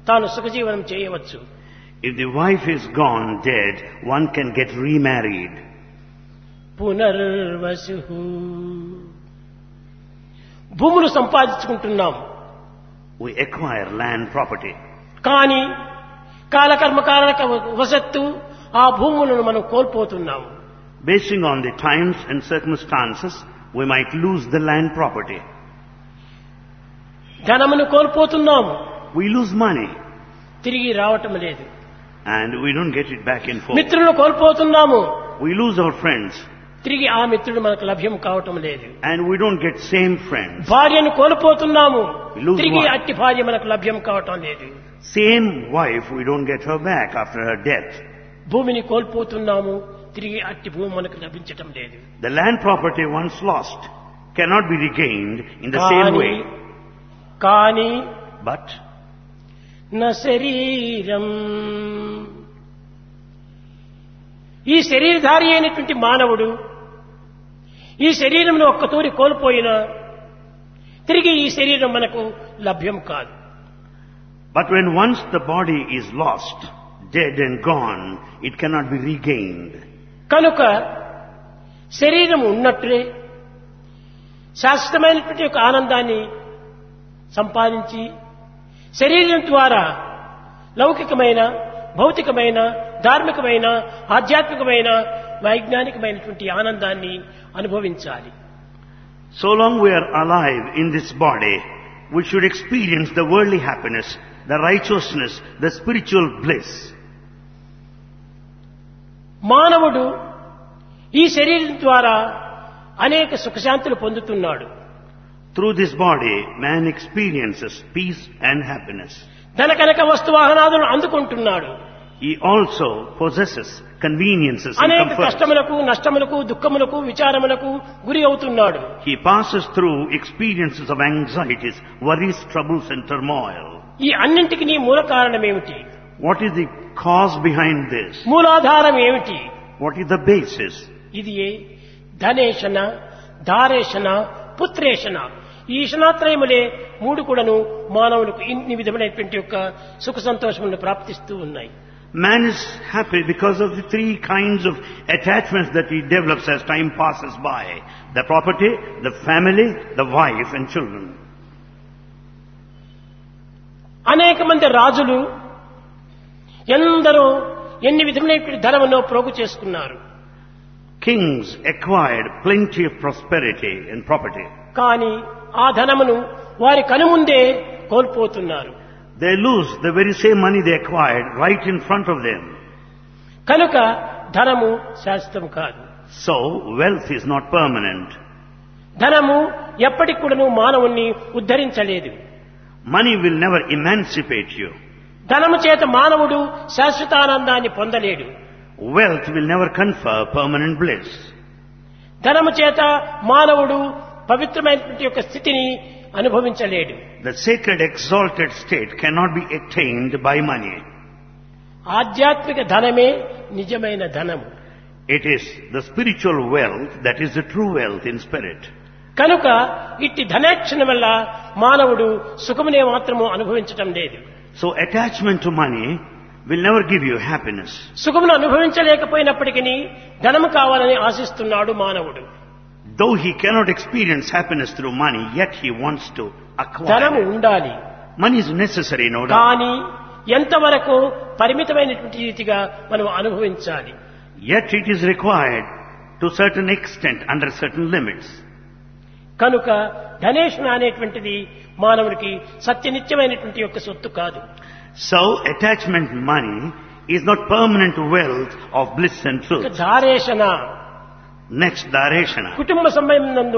తాను సుఖజీవనం చేయవచ్చు If the wife is gone dead, one can get remarried. Punarvasu భూములు సంపాదించుకుంటున్నాం We acquire land property. కానీ కాలకర్మ కారక వసత్తు ఆ భూములను మనం కోల్పోతున్నాము Basing on the times and circumstances, we might lose the land property. ధనమును కోల్పోతున్నాము We lose money తిరిగి రావటం లేదు and we don't get it back in full. మిత్రులను కోల్పోతున్నాము We lose our friends తిరిగి ఆ మిత్రుడు మనకు లభ్యం కావటం లేదు and we don't get same friends. భార్యను కోల్పోతున్నాము Lose తిరిగి one. అట్టి భార్య మనకు లభ్యం కావటం లేదు Same wife, we don't get her back after her death. భూమిని కోల్పోతున్నాము తిరిగి అట్టి భూమి మనకు లభించటం లేదు The land property once lost cannot be regained in the same కానీ way. కానీ But నా శరీరం ఈ శరీరధారి అయినటువంటి మానవుడు ఈ శరీరంలో ఒక్కతూరి కోల్పోయినా తిరిగి ఈ శరీరం మనకు లభ్యం కాదు But when once the body is lost, dead and gone, it cannot be regained. కనుక శరీరం ఉన్నట్లే శాశ్వతమైనటువంటి ఒక ఆనందాన్ని సంపాదించి శరీరం ద్వారా లౌకికమైన భౌతికమైన ధార్మికమైన ఆధ్యాత్మికమైన వైజ్ఞానికమైనటువంటి ఆనందాన్ని అనుభవించాలి So long we are alive in this body, we should experience the worldly happiness, the righteousness, the spiritual bliss. మానవుడు ఈ శరీరం ద్వారా అనేక సుఖశాంతులు పొందుతున్నాడు Through this body, man experiences peace and happiness. ధన కనక వస్తువాహనాదులను అందుకుంటున్నాడు He also possesses conveniences and అనేక comforts. కష్టములకు నష్టములకు దుఃఖములకు విచారములకు గురి అవుతున్నాడు He passes through experiences of anxieties, worries, troubles and turmoil. ఈ అన్నింటికి నీ మూల కారణం ఏమిటి What is the cause behind this? మూలాధారం ఏమిటి What is the basis? ఇది ఏ ధనేషణ ధారేషణ పుత్రేషణ ఈ ఈషణాత్రయములే మూడు కూడాను మానవులకు ఇన్ని విధమైనటువంటి యొక్క సుఖ సంతోషములను ప్రాప్తిస్తూ ఉన్నాయి Man is happy because of the three kinds of attachments that he develops as time passes by. The property, the family, the wife and children. అనేక మంది రాజులు ఎందరో ఎన్ని విధమైనటువంటి ధనమును ప్రోగు చేసుకున్నారు Kings acquired plenty of prosperity and property. కానీ ఆ ధనమును వారి కనుముందే కోల్పోతున్నారు They lose the very same money they acquired right in front of them. కనుక ధనము శాశ్వతం కాదు So wealth is not permanent. ధనము ఎప్పటికి కూడాను మానవుణ్ణి ఉద్ధరించలేదు Money will never emancipate you. ధనము చేత మానవుడు శాశ్వతానందాన్ని పొందలేడు Wealth will never confer permanent bliss. ధనము చేత మానవుడు పవిత్రమైనటువంటి యొక్క స్థితిని అనుభవించలేడు The sacred exalted state cannot be attained by money. ఆధ్యాత్మిక ధనమే నిజమైన ధనము It is the spiritual wealth that is the true wealth in spirit. కనుక ఇట్టి ధనాక్షణ వల్ల మానవుడు సుఖమునే మాత్రము అనుభవించటం లేదు So attachment to money will never give you happiness. సుఖమును అనుభవించలేకపోయినప్పటికీ ధనము కావాలని ఆశిస్తున్నాడు మానవుడు Though he cannot experience happiness through money, yet he wants to ధనము acquire. it. ఉండాలి Money is necessary, no doubt. కానీ ఎంతవరకు పరిమితమైనటువంటి రీతిగా మనం అనుభవించాలి Yet it is required to certain extent under certain limits. కనుక ధనేషణ అనేటువంటిది మానవుడికి సత్యనిత్యమైనటువంటి యొక్క సొత్తు కాదు So attachment money is not permanent wealth of bliss and ఇక truth. ధారేషణ Next, Dareshana. కుటుంబ సమయం నందు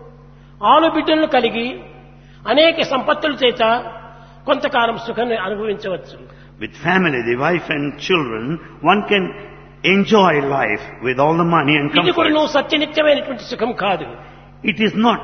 ఆలు బిడ్డలను కలిగి అనేక సంపత్తుల చేత కొంతకాలం సుఖాన్ని అనుభవించవచ్చు With family, the wife and children, one can enjoy life with all the money and ఇది కూడా comfort. నువ్వు సత్యనిత్యమైనటువంటి సుఖం కాదు It is not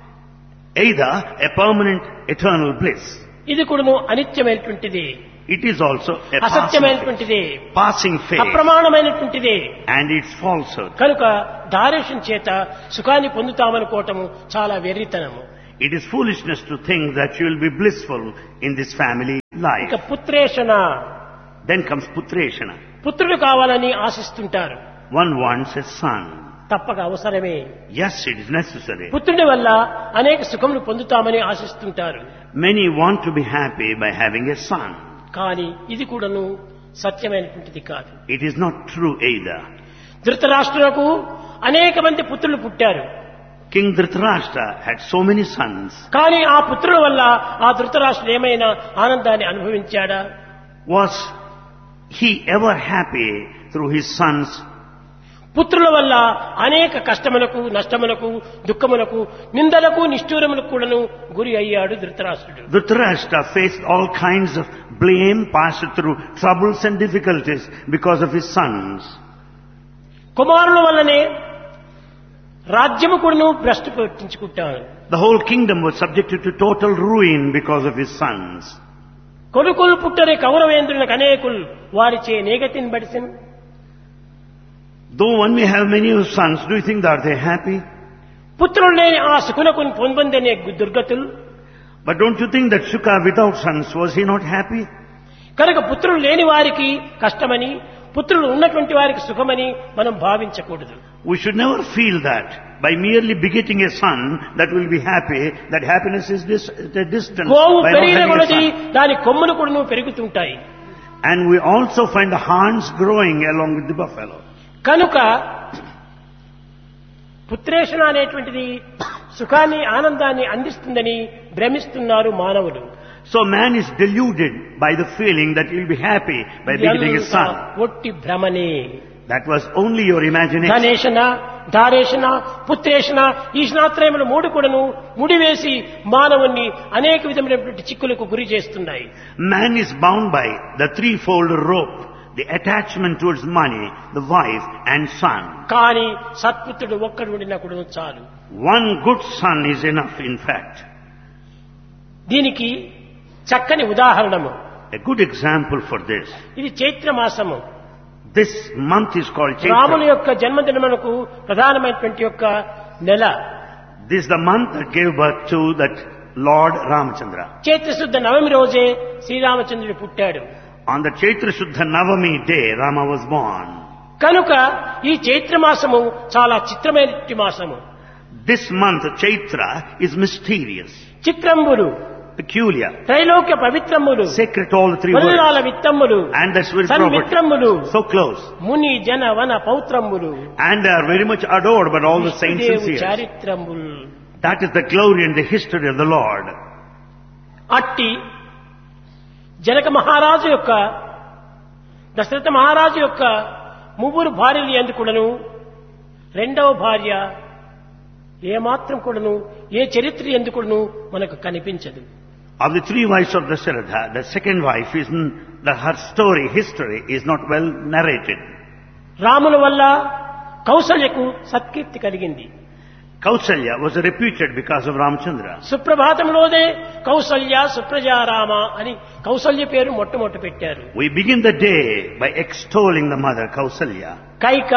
either a permanent eternal bliss. ఇది కూడా నువ్వు అనిత్యమైనటువంటిది It is also a passing, అసత్యమైనటువంటిది passing phase అప్రమాణమైనటువంటిది and its falsehood. కనుక దారేషం చేత సుఖాన్ని పొందుతామనుకోవటము చాలా వెర్రితనము It is foolishness to think that you will be blissful in this family life. ఇక పుత్రేషణ Then comes Putreshana. పుత్రుడు కావాలని ఆశిస్తుంటారు One wants a son. తప్పక అవసరమే Yes, it is necessary. పుత్రుడి వల్ల అనేక సుఖములు పొందుతామని ఆశిస్తుంటారు Many want to be happy by having a son. కానీ ఇది కూడాను సత్యమైనటువంటిది కాదు It is not true either. ధృతరాష్ట్రులకు అనేక మంది పుత్రులు పుట్టారు King Dhritarashtra had so many sons. కానీ ఆ పుత్రుల వల్ల ఆ ధృతరాష్ట్రుడు ఏమైనా ఆనందాన్ని అనుభవించాడా Was he ever happy through his sons? పుత్రుల వల్ల అనేక కష్టములకు నష్టములకు దుఃఖములకు నిందలకు నిష్ఠూరములకు కూడాను గురి అయ్యాడు ధృతరాష్ట్రుడు Dhritarashtra faced all kinds of blame, passed through troubles and difficulties because of his sons. కుమారుల వల్లనే రాజ్యము కూడాను భ్రష్టు పట్టించుకుంటాడు The whole kingdom was subjected to total ruin because of his sons. కొడుకులు పుట్టరే కౌరవేంద్రులకు అనేకులు వారిచే నేగతిని బడిసిన్ Though one may have many sons, do you think that they happy? పుత్రులు లేని ఆ సుకులకు పొందనే దుర్గతులు But don't you think that Shuka without sons, was he not happy? కనుక పుత్రులు లేని వారికి కష్టమని పుత్రులు ఉన్నటువంటి వారికి సుఖమని మనం భావించకూడదు We should never feel that by merely begetting a son that will be happy, that happiness is dis- at a distance గోవు by not పెరిగిన having a కొలది son. దాని కొమ్ములు కూడా పెరుగుతుంటాయి And we also find the horns growing along with the buffalo. కనుక పుత్రేషణ అనేటువంటిది సుఖాన్ని ఆనందాన్ని అందిస్తుందని భ్రమిస్తున్నారు మానవులు So man is deluded by the feeling that he will be happy by begetting a ఇదంతా son. ఒట్టి భ్రమనే That was only your imagination. ధనేషణ ధారేషణ పుత్రేషణ ఈ స్నాత్రయములు మూడు కూడాను ముడివేసి మానవుణ్ణి అనేక విధమైనటువంటి చిక్కులకు గురి చేస్తున్నాయి Man is bound by the threefold rope, the attachment towards money, the wife and son. కానీ సత్పుత్రుడు ఒక్కడు ఉండినా కూడా చాలు One good son is enough in fact. దీనికి చక్కని ఉదాహరణము A good example for this. ఇది చైత్ర మాసము This month is called రాముని Chaitra. యొక్క జన్మదినమునకు ప్రధానమైనటువంటి యొక్క నెల This is the month that gave birth to that Lord Ramachandra. చైత్రశుద్ధ Navami రోజే శ్రీరామచంద్రుడు పుట్టాడు On the Chaitra Shuddha Navami day, Rama was born. కనుక ఈ చైత్ర మాసము చాలా చిత్రమైనటువంటి మాసము This month, Chaitra, is mysterious, చిత్రంబులు peculiar, త్రైలోక్య పవిత్రములు sacred to all the three worlds. వల్లాల విత్తమ్ములు And that's very సన్మిత్రములు proper. So close. ముని జన వన పౌత్రములు And they are very much adored by all the saints and విష్ణుదేవు seers. చారిత్రములు That is the glory and the history of the Lord. అట్టి జనక మహారాజు యొక్క దశరథ మహారాజు యొక్క ముగ్గురు భార్యలు ఎందుకుడను రెండవ భార్య ఏమాత్రం కూడాను ఏ చరిత్ర ఎందుకుడను మనకు కనిపించదు Of the three wives of Dasharatha, the second wife is, n- the, her story, history is not well narrated. రాముల వల్ల కౌసల్యకు సత్కీర్తి కలిగింది Kausalya was reputed because of Ramchandra. సుప్రభాతంలోనే Kaushalya సుప్రజారామ అని కౌసల్య పేరు మొట్టమొదటి పెట్టారు We begin the day by extolling the mother, Kausalya. Kaika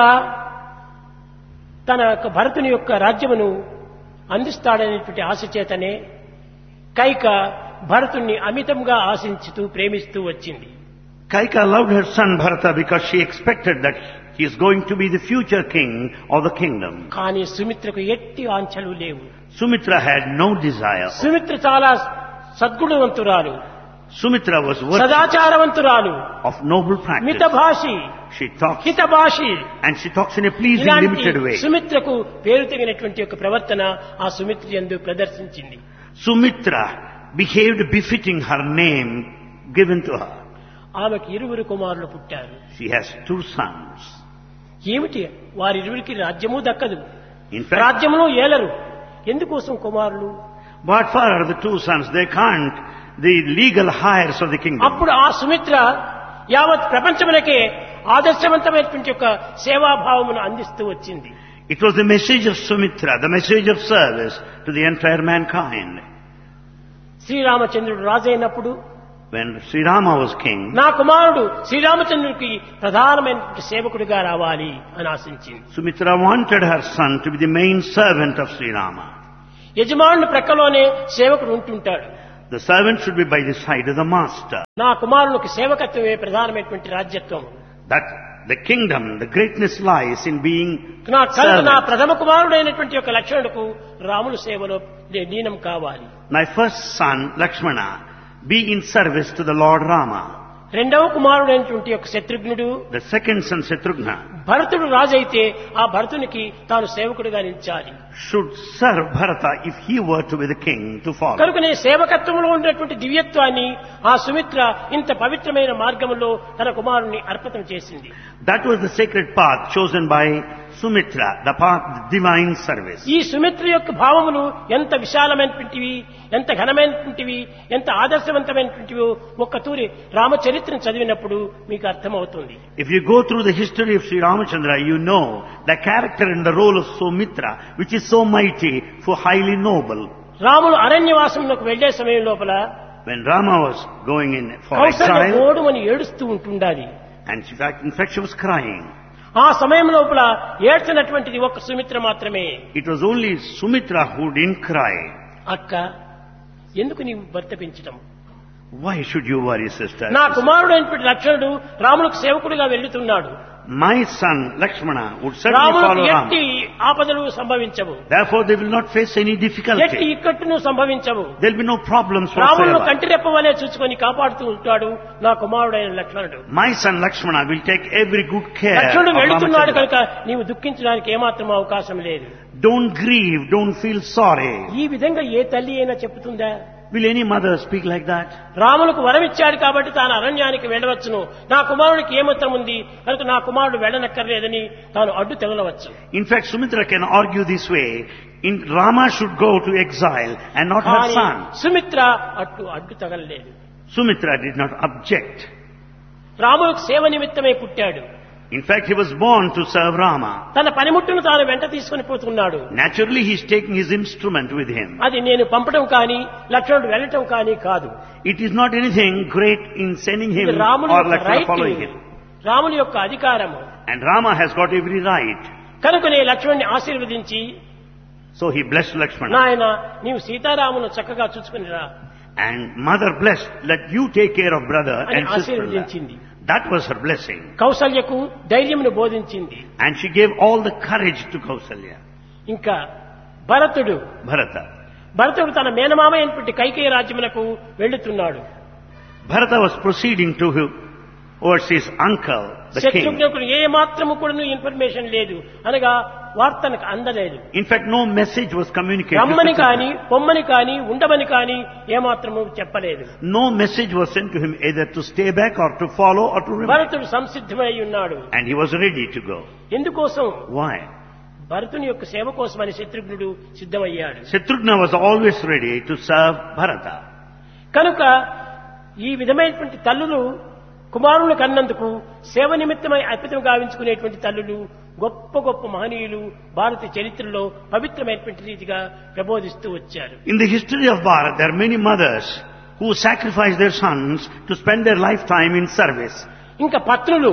తన యొక్క భరతుని యొక్క రాజ్యమును అందిస్తాడనేటువంటి ఆశ చేతనే కైక భరతుణ్ణి అమితంగా ఆశించుతూ ప్రేమిస్తూ వచ్చింది Kaika loved her son Bharata because she expected that he is going to be the future king of the kingdom. కానీ సుమిత్రకు ఎట్టి ఆంఛలు లేవు Sumitra had no desire. Sumitra చాలా సద్గుణవంతురాలు Sumitra was worthy సదాచారవంతురాలు of noble practice. మితభాషి She talks హితభాషి and she talks in a pleasing, ఇలాంటి limited way. సుమిత్రకు పేరు తగినటువంటి యొక్క ప్రవర్తన ఆ సుమిత్ర యందు ప్రదర్శించింది Sumitra behaved befitting her name given to her. ఆమెకు ఇరువురు కుమారులు పుట్టారు She has two sons. ఏమిటి వారిరువురికి రాజ్యము దక్కదు In fact, రాజ్యమును ఏలరు ఎందుకోసం కుమారులు what for are the two sons? They can't the legal hires of the kingdom. అప్పుడు ఆ సుమిత్ర యావత్ ప్రపంచమునకే ఆదర్శవంతమైనటువంటి యొక్క సేవాభావమును అందిస్తూ వచ్చింది It was the message of Sumitra, the message of service to the entire mankind. శ్రీరామచంద్రుడు రాజైనప్పుడు When Sri Rama was king, నా కుమారుడు శ్రీరామచంద్రుడికి ప్రధానమైనటువంటి సేవకుడిగా రావాలి అని ఆశించింది Sumitra wanted her son to be the main servant of Sri Rama. యజమానుని ప్రక్కలోనే సేవకుడు ఉంటుంటాడు The servant should be by the side of the master. నా కుమారునికి సేవకత్వమే ప్రధానమైనటువంటి రాజ్యత్వం That the kingdom, the greatness lies in being నా కనుక నా servant. ప్రథమ కుమారుడైనటువంటి యొక్క లక్ష్మణుడుకు రాములు సేవలో నే- లీనం కావాలి My first son, Lakshmana, be in service to the Lord Rama. రెండవ కుమారుడైనటువంటి యొక్క శత్రుఘ్నుడు The second son, Shatrughna, భరతుడు రాజైతే ఆ భరతునికి తాను సేవకుడిగా నిలిచాలి should serve Bharata if he were to be the king to follow. కనుకనే సేవకత్వంలో ఉన్నటువంటి దివ్యత్వాన్ని ఆ సుమిత్ర ఇంత పవిత్రమైన మార్గంలో తన కుమారుణ్ణి అర్పితం చేసింది That was the sacred path chosen by Sumitra, the path of divine service. ఈ సుమిత్ర యొక్క భావములు ఎంత విశాలమైనటువంటివి ఎంత ఘనమైనటువంటివి ఎంత ఆదర్శవంతమైనటువంటివో ఒక్క తూరి రామచరిత్రను చదివినప్పుడు మీకు అర్థమవుతుంది If you go through the history of Sri Ramachandra, you know the character and the role of Sumitra, which is so mighty, so highly noble. Ramulu అరణ్యవాసంలోకి వెళ్లే సమయం లోపల When Rama was going in for Kaushalya exile, ఓడుమని ఏడుస్తూ ఉంటుండాలి and in fact, in fact she was crying. ఆ సమయం లోపల ఏడ్చినటువంటిది ఒక్క సుమిత్ర మాత్రమే It was only Sumitra who didn't cry. అక్క ఎందుకు నీవు భర్త పెంచటం Why should you worry, sister? నా కుమారుడైనటువంటి లక్ష్మణుడు రాములకు సేవకుడిగా వెళ్తున్నాడు My son Lakshmana would certainly రాములకు follow ఎట్టి Rama. ఆపదలు సంభవించవు Therefore, they will not face any ఎట్టి difficulty. ఇక్కట్టును సంభవించవు There will be no problems రాములను whatsoever. కంటి రెప్పవలే చూసుకొని కాపాడుతూ ఉంటాడు నా కుమారుడైన లక్ష్మణుడు My son Lakshmana will take every good care of లక్ష్మణుడు వెళుతున్నాడు Ramachandra. కనుక నీవు దుఃఖించడానికి ఏమాత్రం అవకాశం లేదు Don't grieve, don't feel sorry. ఈ విధంగా ఏ తల్లి అయినా చెప్తుందా Will any mother speak like that? రాములకు వరం ఇచ్చాడు కాబట్టి తాను అరణ్యానికి వెళ్ళవచ్చును నా కుమారుడికి ఏమాత్రం ఉంది కనుక నా కుమారుడు వెళ్ళనక్కర్లేదని తాను అడ్డు తెగలవచ్చు In fact, Sumitra can argue this way. In, Rama should go to exile and not her కానీ son. సుమిత్ర అట్టు అడ్డు తగలలేదు Sumitra did not object. రాములకు సేవ నిమిత్తమే పుట్టాడు In fact, he was born to serve Rama. తన పనిముట్టును తాను వెంట తీసుకుని పోతున్నాడు Naturally, he's taking his instrument with him. అది నేను పంపడం కానీ లక్ష్మణుడు వెళ్ళటం కానీ కాదు It is not anything great in sending ఇది him రాముని or యొక్క Lakshmana రైట్ following him. రాముని యొక్క అధికారము And Rama has got every right. కనుకనే లక్ష్మణ్ణి ఆశీర్వదించి So he blessed Lakshmana. నాయన నీవు సీతారామును చక్కగా చూసుకుని రా And mother blessed, let you take care of brother అని and sister. ఆశీర్వదించింది That was her blessing. కౌసల్యకు ధైర్యమును బోధించింది And she gave all the courage to Kausalya, ఇంకా భరతుడు Bharata. భరతుడు తన మేనమామ అయినటువంటి కైకేయ రాజ్యమునకు వెళ్తున్నాడు Bharata was proceeding to him towards his uncle, the king. శత్రుఘ్నకు ఏ మాత్రము కూడా ఇన్ఫర్మేషన్ లేదు అనగా వార్తనకు అందలేదు In fact, no message was communicated. to రమ్మని Shatrugna. కాని పొమ్మని కాని ఉండమని కాని ఏమాత్రము చెప్పలేదు No message was sent to him either to stay back or to follow or to remain. భరతుడు సంసిద్ధమై ఉన్నాడు And he was ready to go. ఎందుకోసం Why? భరతుని యొక్క సేవ కోసమని శత్రుఘ్నుడు సిద్ధమయ్యాడు Shatrugna was always ready to serve Bharata. కనుక ఈ విధమైనటువంటి తల్లులు కుమారులు కన్నందుకు సేవ నిమిత్తమై అర్పితం గావించుకునేటువంటి తల్లులు గొప్ప గొప్ప మహనీయులు భారత చరిత్రలో పవిత్రమైనటువంటి రీతిగా ప్రబోధిస్తూ వచ్చారు In the history of Bharat, there are many mothers who sacrifice their sons to spend their lifetime in service. ఇంకా పత్నులు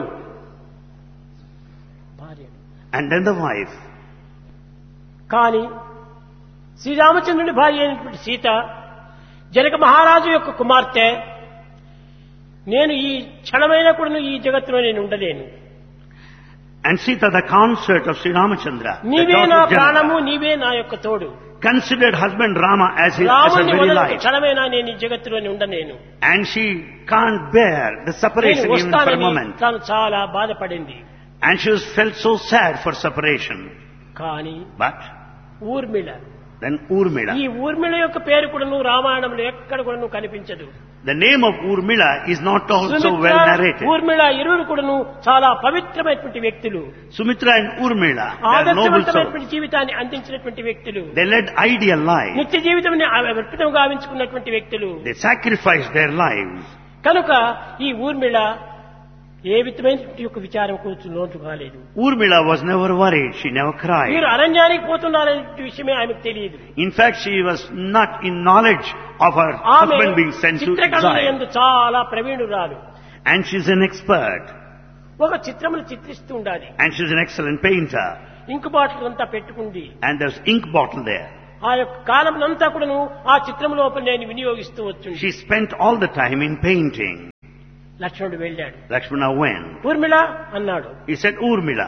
భార్య And then the wife. కానీ శ్రీరామచంద్రుని భార్య అయినటువంటి సీత జనక మహారాజు యొక్క కుమార్తె నేను ఈ క్షణమైన కూడా ఈ జగత్తులో నేను ఉండలేను And Sita, the consort of Sri Ramachandra, the నీవే daughter నా of Janaka, ప్రాణము నీవే నా యొక్క తోడు considered husband Rama as, his, as her రాముని very వదలకు life. క్షణమైనా నేను ఈ జగత్తులోని ఉండలేను And she can't bear the నేను separation even for a వస్తానని moment. తాను చాలా బాధపడింది And she was felt so sad for separation. కానీ But ఊర్మిళ then Urmila. ఈ ఊర్మిళ యొక్క పేరు కూడాను రామాయణంలో ఎక్కడ కూడాను కనిపించదు The name of Urmila is not also Sumitra, well narrated. Urmila ఇరువురు కూడాను చాలా పవిత్రమైనటువంటి వ్యక్తులు Sumitra and Urmila, they are noble souls. ఆదర్శవంతమైనటువంటి జీవితాన్ని అందించినటువంటి వ్యక్తులు They led ideal lives. నిత్య జీవితం అర్పితం గావించుకున్నటువంటి వ్యక్తులు They sacrificed their lives. కనుక ఈ ఊర్మిళ ఏ విధమైనటువంటి యొక్క విచారం కూర్చు లోటు కాలేదు Urmila was never worried. She never మీరు cried. అరణ్యానికి పోతున్నారనే విషయమే ఆమెకు తెలియదు In fact, she was not in knowledge of her ఆమె husband being sent to చిత్రకళ exile. ఎందు చాలా ప్రవీణురాలు And she's an expert. ఒక చిత్రమును చిత్రిస్తూ ఉండాలి And she's an excellent painter. Ink bottle అంతా పెట్టుకుంది And there's ink bottle there. ఆ యొక్క కాలమునంతా కూడాను ఆ చిత్రం లోపల నేను వినియోగిస్తూ వచ్చు She spent all the time in painting. లక్ష్మణుడు వెళ్ళాడు Lakshmana went. ఊర్మిళ అన్నాడు He said, Urmila.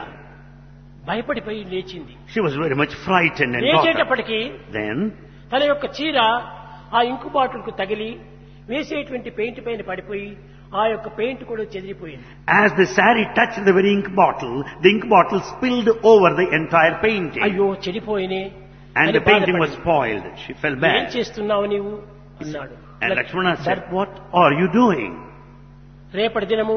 భయపడిపోయి లేచింది She was very much frightened and got up. లేచేటప్పటికి Then తన యొక్క చీర ఆ ఇంకు బాటిల్కు తగిలి వేసేటువంటి పెయింట్ పైన పడిపోయి ఆ యొక్క పెయింట్ కూడా చెదిరిపోయింది As the sari touched the very ink bottle, the ink bottle spilled over the entire painting. అయ్యో చెడిపోయినే And అని the painting was బాధపడింది. spoiled. She felt ఏం bad. చేస్తున్నావు నీవు అన్నాడు And Lakshmana said, what are you doing? రేపటి దినము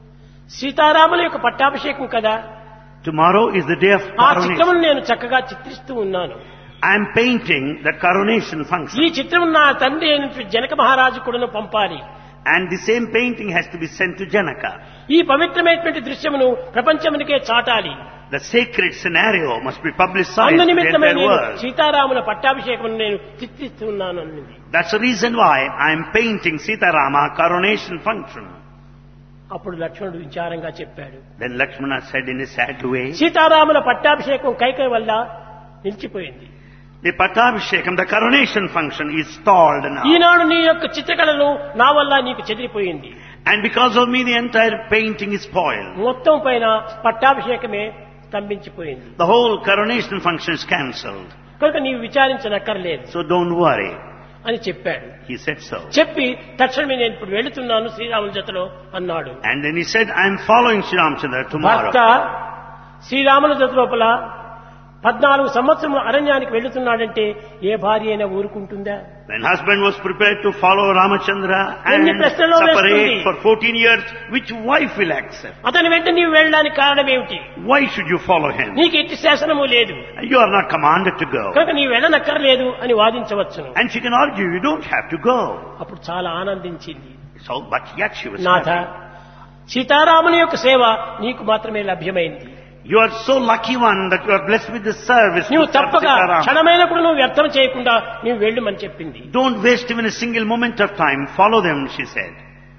సీతారాముల యొక్క పట్టాభిషేకం కదా Tomorrow is the day of ఆ coronation. చిత్రమును నేను చక్కగా చిత్రిస్తూ ఉన్నాను I am painting the coronation function. ఈ చిత్రం నా తండ్రి అయినటువంటి జనక మహారాజు కూడా పంపాలి And the same painting has to be sent to Janaka. ఈ పవిత్రమైనటువంటి దృశ్యమును ప్రపంచమునికే చాటాలి The sacred scenario must be publicized అందు to the నిమిత్తమై entire నేను world. సీతారాముల పట్టాభిషేకం నేను చిత్రిస్తున్నాను అన్నది That's the reason why I am painting Sitarama coronation function. అప్పుడు లక్ష్మణుడు విచారంగా చెప్పాడు Then Lakshmana said in a sad way, సీతారాముల పట్టాభిషేకం కైకై వల్ల నిలిచిపోయింది the Pattabhishekam, the coronation function is stalled now. ఈనాడు నీ యొక్క చిత్రకళను నా వల్ల నీకు చెదిరిపోయింది And because of me the entire painting is spoiled. మొత్తం పైన పట్టాభిషేకమే స్తంభించిపోయింది The whole coronation function is cancelled. కనుక నీవు విచారించనక్కర్లేదు So don't worry. అని చెప్పాడు He said so. చెప్పి తక్షణమే నేను ఇప్పుడు వెళుతున్నాను శ్రీరాముల జతలో అన్నాడు And then he said, I am following Sri Ramchandra భర్త tomorrow. శ్రీరాముల జత లోపల పద్నాలుగు సంవత్సరం అరణ్యానికి వెళుతున్నాడంటే ఏ భార్య అయినా ఊరుకుంటుందా When husband was prepared to follow Ramachandra and ఎన్ని ప్రశ్నలు separate వేస్తుంది? for 14 years, which wife will accept? అతని వెంట నీవు వెళ్ళడానికి కారణం ఏమిటి Why should you follow him? నీకు ఎట్టి శాసనము లేదు You are not commanded to go. కనుక నీవు వెళ్ళనక్కర్లేదు అని వాదించవచ్చును And she can argue, you don't have to go. అప్పుడు చాలా ఆనందించింది So, but yet she was నాథ happy. సీతారాముని యొక్క సేవ నీకు మాత్రమే లభ్యమైంది You are so lucky one that you are blessed with the service to నువ్వు serve తప్పక Sitaram. క్షణమైన కూడా నువ్వు వ్యర్థం చేయకుండా నువ్వు వెళ్ళమని చెప్పింది Don't waste even a single moment of time. Follow them, she said.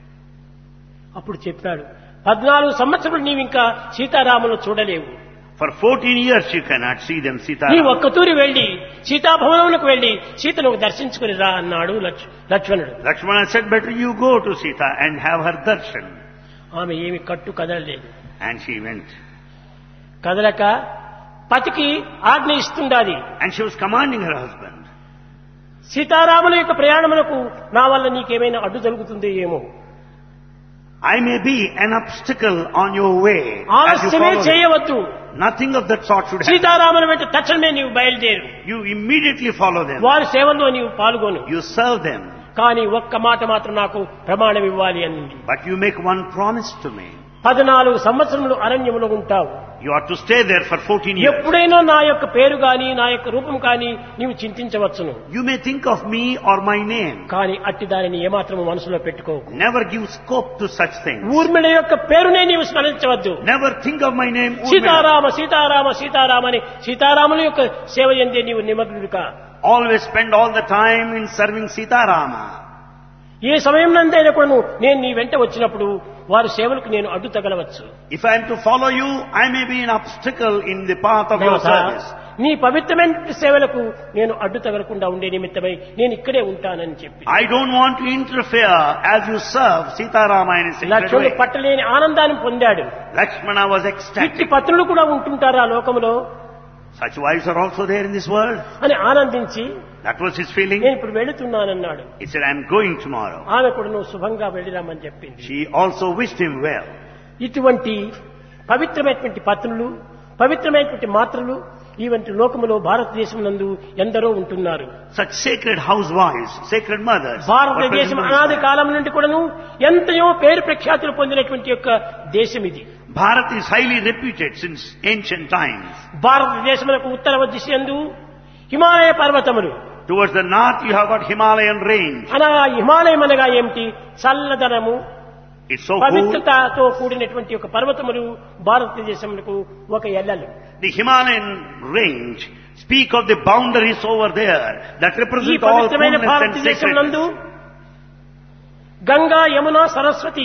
అప్పుడు చెప్పాడు పద్నాలుగు సంవత్సరాలు నీవు ఇంకా సీతారాములు చూడలేవు For 14 years you cannot see them, నీ Sitaram. ఒక్కతూరి వెళ్లి సీతాభవనములకు వెళ్లి సీతను దర్శించుకుని రా అన్నాడు లక్ష్- లక్ష్మణుడు Lakshmana said, better you go to Sita and have her darshan. ఆమె ఏమి కట్టు కదలలేదు And she went. కదలక పతికి ఆజ్ఞ ఇస్తుండాది And she was commanding her husband. సీతారాముల యొక్క ప్రయాణములకు నా వల్ల నీకేమైనా అడ్డు జరుగుతుందో ఏమో I may be an obstacle on your way as you ఆలస్యమే follow me. చేయవద్దు Nothing of that sort should happen. సీతారాముల వెంట తక్షణమే నీవు బయలుదేరు You immediately follow them. వారి సేవల్లో నీవు పాల్గొను You serve them. కానీ ఒక్క మాట మాత్రం నాకు ప్రమాణం ఇవ్వాలి అనింది But you make one promise to me. పద్నాలుగు సంవత్సరములు అరణ్యములో ఉంటావు You are to stay there for 14 years. ఎప్పుడైనా నా యొక్క పేరు గాని నా యొక్క రూపం కానీ నీవు చింతించవచ్చును You may think of me or my name. కానీ అట్టి దానిని ఏమాత్రము మనసులో పెట్టుకో Never give scope to such things. Urmila యొక్క పేరునే నీవు స్మరించవద్దు Never think of my name. Urmila. Sitarama Sitarama Sitarama అని సీతారాముల యొక్క సేవ ఎందే నీవు నిమగ్నుడిక Always spend all the time in serving Sitarama. ఏ సమయం నందైనా కూడా నువ్వు నేను నీ వెంట వచ్చినప్పుడు వారి సేవలకు నేను అడ్డు తగలవచ్చు If I am to follow you, I may be an obstacle in the path of your దేవత, service. నీ పవిత్రమైన సేవలకు నేను అడ్డు తగలకుండా ఉండే నిమిత్తమై నేను ఇక్కడే ఉంటానని చెప్పి I don't want to interfere as you serve Sitarama in a sacred లక్ష్మణుడు way. పట్టలేని ఆనందాన్ని పొందాడు Lakshmana was ఇట్టి ecstatic. పత్రులు కూడా ఉంటుంటారు ఆ లోకంలో Such wives are also there in this world. అని ఆనందించి That was his feeling. నేను ఇప్పుడు వెళుతున్నానన్నాడు He said, I'm going tomorrow. ఆమె కూడా నువ్వు శుభంగా వెళ్ళిరామని చెప్పింది She also wished him well. ఇటువంటి పవిత్రమైనటువంటి పత్రులు పవిత్రమైనటువంటి మాత్రలు ఇవంటి లోకములో భారతదేశం నందు ఎందరో ఉంటున్నారు Such sacred housewives, sacred mothers. were భారతదేశం present in this అనాది world. కాలం నుండి కూడాను ఎంతయో పేరు ప్రఖ్యాతులు పొందినటువంటి యొక్క దేశం ఇది Bharat is highly reputed since ancient times. భారతదేశములకు ఉత్తర దిశ యందు హిమాలయ పర్వతములు Towards the north you have got Himalayan range. అనగా హిమాలయం అనగా ఏమిటి చల్లదనము It's so cool. పవిత్రతతో కూడినటువంటి ఒక పర్వతములు భారతదేశములకు ఒక ఎల్లలు The Himalayan range speak of the boundaries over there that ఈ represent all పవిత్రమైన fullness and భారతదేశం నందు sacredness. గంగా యమున సరస్వతి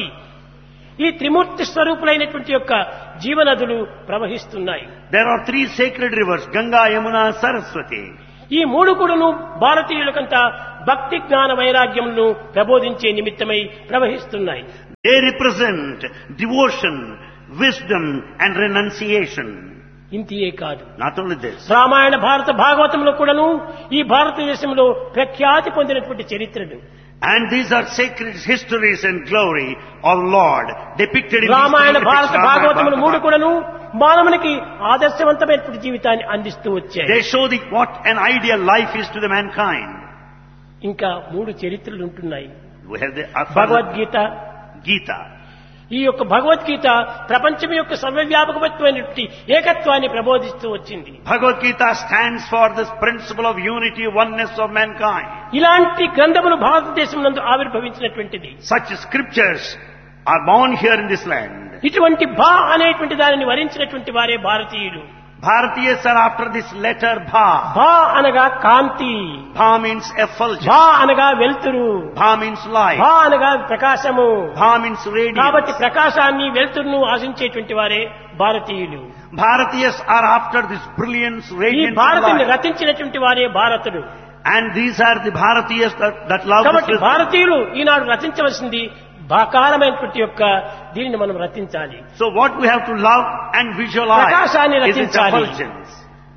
ఈ త్రిమూర్తి స్వరూపులైనటువంటి యొక్క జీవనదులు ప్రవహిస్తున్నాయి There are three sacred rivers, Ganga, Yamuna, Saraswati. ఈ మూడు కూడాను భారతీయులకంతా భక్తి జ్ఞాన వైరాగ్యములను ప్రబోధించే నిమిత్తమై ప్రవహిస్తున్నాయి They represent devotion, wisdom and renunciation. ఇంతియే కాదు Not only this. రామాయణ భారత భాగవతంలో కూడాను ఈ భారతదేశంలో ప్రఖ్యాతి పొందినటువంటి చరిత్రలు And these are sacred histories and glory of Lord depicted in these Ramayana three భారత epics, Ramayana, భాగవతములు మూడు Bharata. కూడాను మానవునికి ఆదర్శవంతమైనటువంటి జీవితాన్ని అందిస్తూ వచ్చాయి They show the, what an ideal life is to the mankind. ఇంకా మూడు చరిత్రలు ఉంటున్నాయి We have the Bhagavad Gita Gita. ఈ యొక్క భగవద్గీత ప్రపంచం యొక్క సర్వవ్యాపకమైనటువంటి ఏకత్వాన్ని ప్రబోధిస్తూ వచ్చింది Bhagavad Gita stands for this principle of unity, oneness of mankind. ఇలాంటి గ్రంథములు భారతదేశం నందు ఆవిర్భవించినటువంటిది Such scriptures are born here in this land. ఇటువంటి భా అనేటువంటి దానిని వరించినటువంటి వారే భారతీయులు Bharatiyas are after this letter Bha. భా అనగా కాంతి Bha means effulgence. భా అనగా వెలుతురు Bha means light. భా అనగా ప్రకాశము Bha means కాబట్టి radiance. ప్రకాశాన్ని వెలుతురును ఆశించేటువంటి వారే భారతీయులు Bharatiyas are after this brilliance, ఈ radiance of భారతిని light. రచించినటువంటి వారే భారతుడు And these are the Bharatiyas that, that love this కాబట్టి wisdom. భారతీయులు ఈనాడు రచించవలసింది బాకారమైనటువంటి యొక్క దీనిని మనం రచించాలి So what we have to love and visualize ప్రకాశాన్ని is its రచించాలి. effulgence.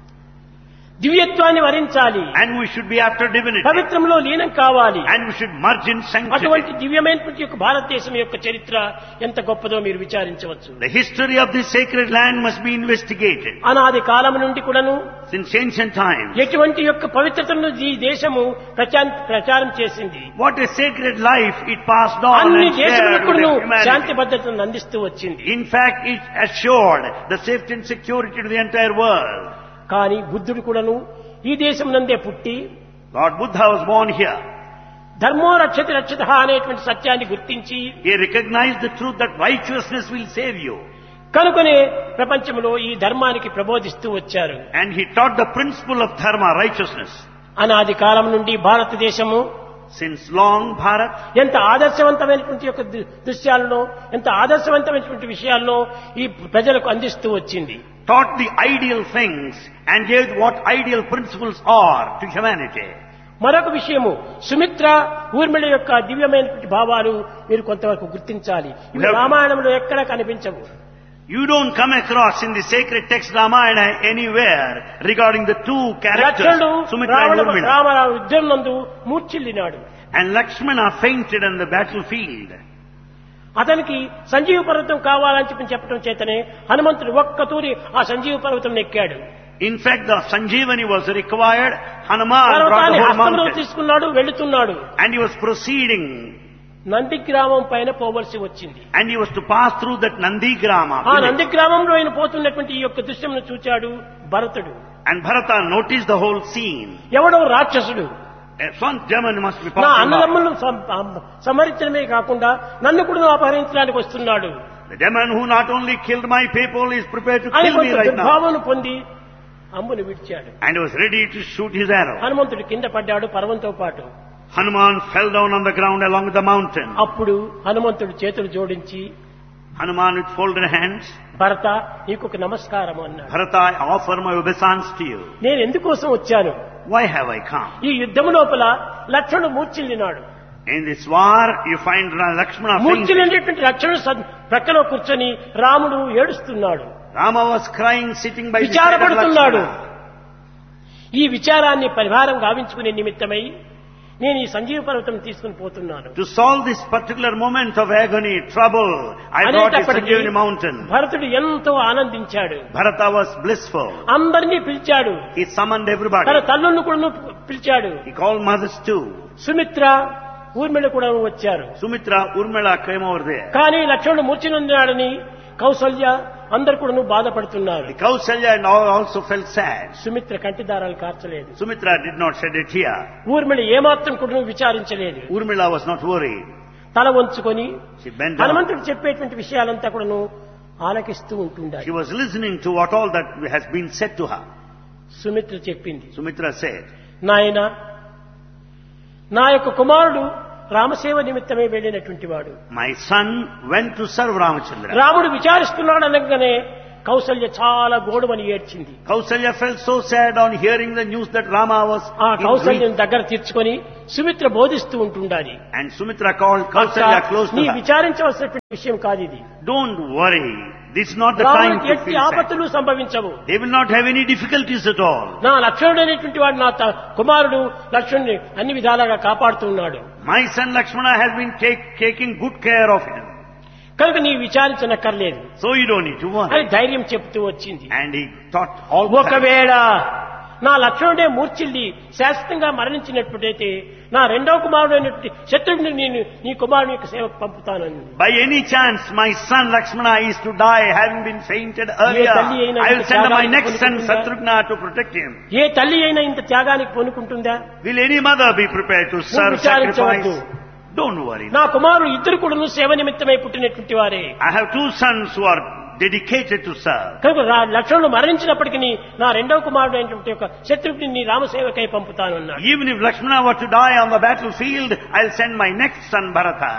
దివ్యత్వాన్ని వరించాలి And we should be after divinity. పవిత్రంలో లీనం కావాలి And we should merge in అటువంటి sanctity. దివ్యమైనటువంటి యొక్క భారతదేశం యొక్క చరిత్ర ఎంత గొప్పదో మీరు విచారించవచ్చు The history of this sacred land must be investigated. అనాది కాలం నుండి కూడాను Since ancient times, ఎటువంటి యొక్క పవిత్రతను ఈ దేశము ప్రచారం ప్రచారం చేసింది what a sacred life it passed on అన్ని and shared దేశములకు with కూడాను humanity. శాంతి భద్రతను అందిస్తూ వచ్చింది In fact, it assured the safety and security to the entire world. కానీ బుద్ధుడు కూడాను ఈ దేశం నందే పుట్టి Lord Buddha was born here. ధర్మో రక్షతి రక్షిత అనేటువంటి సత్యాన్ని గుర్తించి He recognized the truth that righteousness will save you. కనుకనే ప్రపంచంలో ఈ ధర్మానికి ప్రబోధిస్తూ వచ్చారు And he taught the principle of dharma, righteousness. అనాది కాలం నుండి భారతదేశము Since long, Bharat ఎంత ఆదర్శవంతమైనటువంటి యొక్క దు- దృశ్యాలను ఎంత ఆదర్శవంతమైనటువంటి విషయాలను ఈ ప్రజలకు అందిస్తూ వచ్చింది taught the ideal things and gave what ideal principles are to humanity. మరొక విషయము సుమిత్ర ఊర్మిళ యొక్క దివ్యమైనటువంటి భావాలు మీరు కొంతవరకు గుర్తించాలి ఇవి Yeah. రామాయణంలో ఎక్కడా కనిపించవు You don't come across in the sacred text Ramayana anywhere regarding the two characters, లక్ష్మణుడు Sumitra and Ravana Urmila. Rama Rao యుద్ధం నందు మూర్ఛిల్లినాడు And Lakshmana fainted on the battlefield. అతనికి సంజీవ పర్వతం కావాలని చెప్పి చెప్పడం చేతనే హనుమంతుడు ఒక్క తూరి ఆ సంజీవ పర్వతం ఎక్కాడు In fact, the Sanjeevani was required. Hanuman brought పర్వతాన్ని the whole హస్తంలో mountain. తీసుకున్నాడు వెళుతున్నాడు And he was proceeding. Nandi గ్రామం పైన పోవలసి వచ్చింది And he was to pass through that Nandi Grama. ఆ village. నంది గ్రామంలో ఆయన పోతున్నటువంటి ఈ యొక్క దృశ్యంను చూచాడు భరతుడు And Bharata noticed the whole scene. ఎవడో రాక్షసుడు Uh, Some German must be నా possible. అన్నదమ్ములను సం- సంహరించడమే కాకుండా నన్ను కూడా అపహరించడానికి వస్తున్నాడు The demon who not only killed my people is prepared to అని kill me కొంత right now. దుర్భావన పొంది అంబుని విడిచాడు And was ready to shoot his arrow. హనుమంతుడు కింద పడ్డాడు పర్వంతో పాటు Hanuman fell down on the ground along with the mountain. అప్పుడు హనుమంతుడు చేతులు జోడించి Hanuman with folded hands. భరత నీకు ఒక నమస్కారం అన్నాడు Bharata, I offer my obeisance to you. నేను ఎందుకోసం వచ్చాను Why have I come? ఈ యుద్ధము లోపల లక్ష్మణుడు మూర్చిల్లినాడు In this war, you find Lakshmana fainted. మూర్చిల్లినటువంటి లక్ష్మణుడు సద్- ప్రక్కలో కూర్చొని రాముడు ఏడుస్తున్నాడు Rama was crying sitting by the side of విచారపడుతున్నాడు Lakshmana. ఈ విచారాన్ని పరిహారం గావించుకునే నిమిత్తమై నేను ఈ సంజీవ పర్వతం తీసుకుని పోతున్నాను To solve this particular moment of agony, trouble, I brought the అనేటప్పటికీ Sanjeevani mountain. భరతుడు ఎంతో ఆనందించాడు Bharata was blissful. అందరినీ పిలిచాడు He summoned everybody. తన తల్లులను కూడా పిలిచాడు He called mothers too. Sumitra Urmila కూడా వచ్చారు Sumitra, Urmila came over there. కానీ లక్ష్మణుడు మూర్చినున్నాడని కౌసల్య అందరు కూడా బాధపడుతున్నారు The Kausalya and all also felt sad. Sumitra కంటి దారాలు కార్చలేదు Sumitra did not shed a tear. Urmila ఏమాత్రం కూడా విచారించలేదు Urmila was not worried. తల వంచుకొని She bent down. హనుమంతుడు చెప్పేటువంటి విషయాలంతా కూడాను ఆలకిస్తూ She ఉంటుండాలి was listening to what all that has been said to her. Sumitra చెప్పింది Sumitra said, నాయన నా యొక్క కుమారుడు రామసేవ నిమిత్తమే వెళ్ళినటువంటి వాడు My son went to serve Ramachandra. రాముడు విచారిస్తున్నాడు అనగానే కౌసల్య చాలా గోడుమని ఏడ్చింది Kausalya felt so sad on hearing the news that Rama was ఆ in కౌసల్యం grief. దగ్గర తీర్చుకొని సుమిత్ర బోధిస్తూ ఉంటుండాలి And Sumitra called Kausalya close నీ to her. విచారించవలసినటువంటి విషయం కాదు ఇది Don't worry. This is not the time రామునికి to ఎట్టి feel sad. ఆపత్తులు సంభవించవు They will not have any difficulties at all. నా లక్ష్మణుడు అనేటువంటి వాడు నా త- కుమారుడు లక్ష్మణుని అన్ని విధాలుగా కాపాడుతూ ఉన్నాడు My son Lakshmana has been take, taking good care of him. కనుక నీ విచారించనక్కర్లేదు So you don't need to అని worry. ధైర్యం చెప్తూ వచ్చింది And he thought all the time. ఒకవేళ నా లక్ష్మణుడే మూర్చిల్లి శాశ్వతంగా మరణించినప్పుడైతే నా రెండవ కుమారుడు అయినటువంటి శత్రుడిని నేను నీ కుమారుని యొక్క సేవకు పంపుతానని By any chance, my son Lakshmana is to die, having been fainted earlier. తల్లి అయినా I will send my త్యాగానికి next son పూనుకుంటుందా? Satrugna to protect him. ఏ తల్లి అయినా ఇంత త్యాగానికి పొనుకుంటుందా Will any mother be prepared to serve విచారించవద్దు. sacrifice? Don't worry. నా కుమారుడు ఇద్దరు కూడాను సేవ నిమిత్తమై పుట్టినటువంటి వారే I have two sons who are dedicated to serve. కనుక రా- లక్ష్మణుడు మరణించినప్పటికీ నా రెండవ కుమారుడు అయినటువంటి ఒక శత్రుడిని నీ రామసేవకై పంపుతానన్నాడు Even if Lakshmana were to die on the battlefield, I'll send my next son Bharata.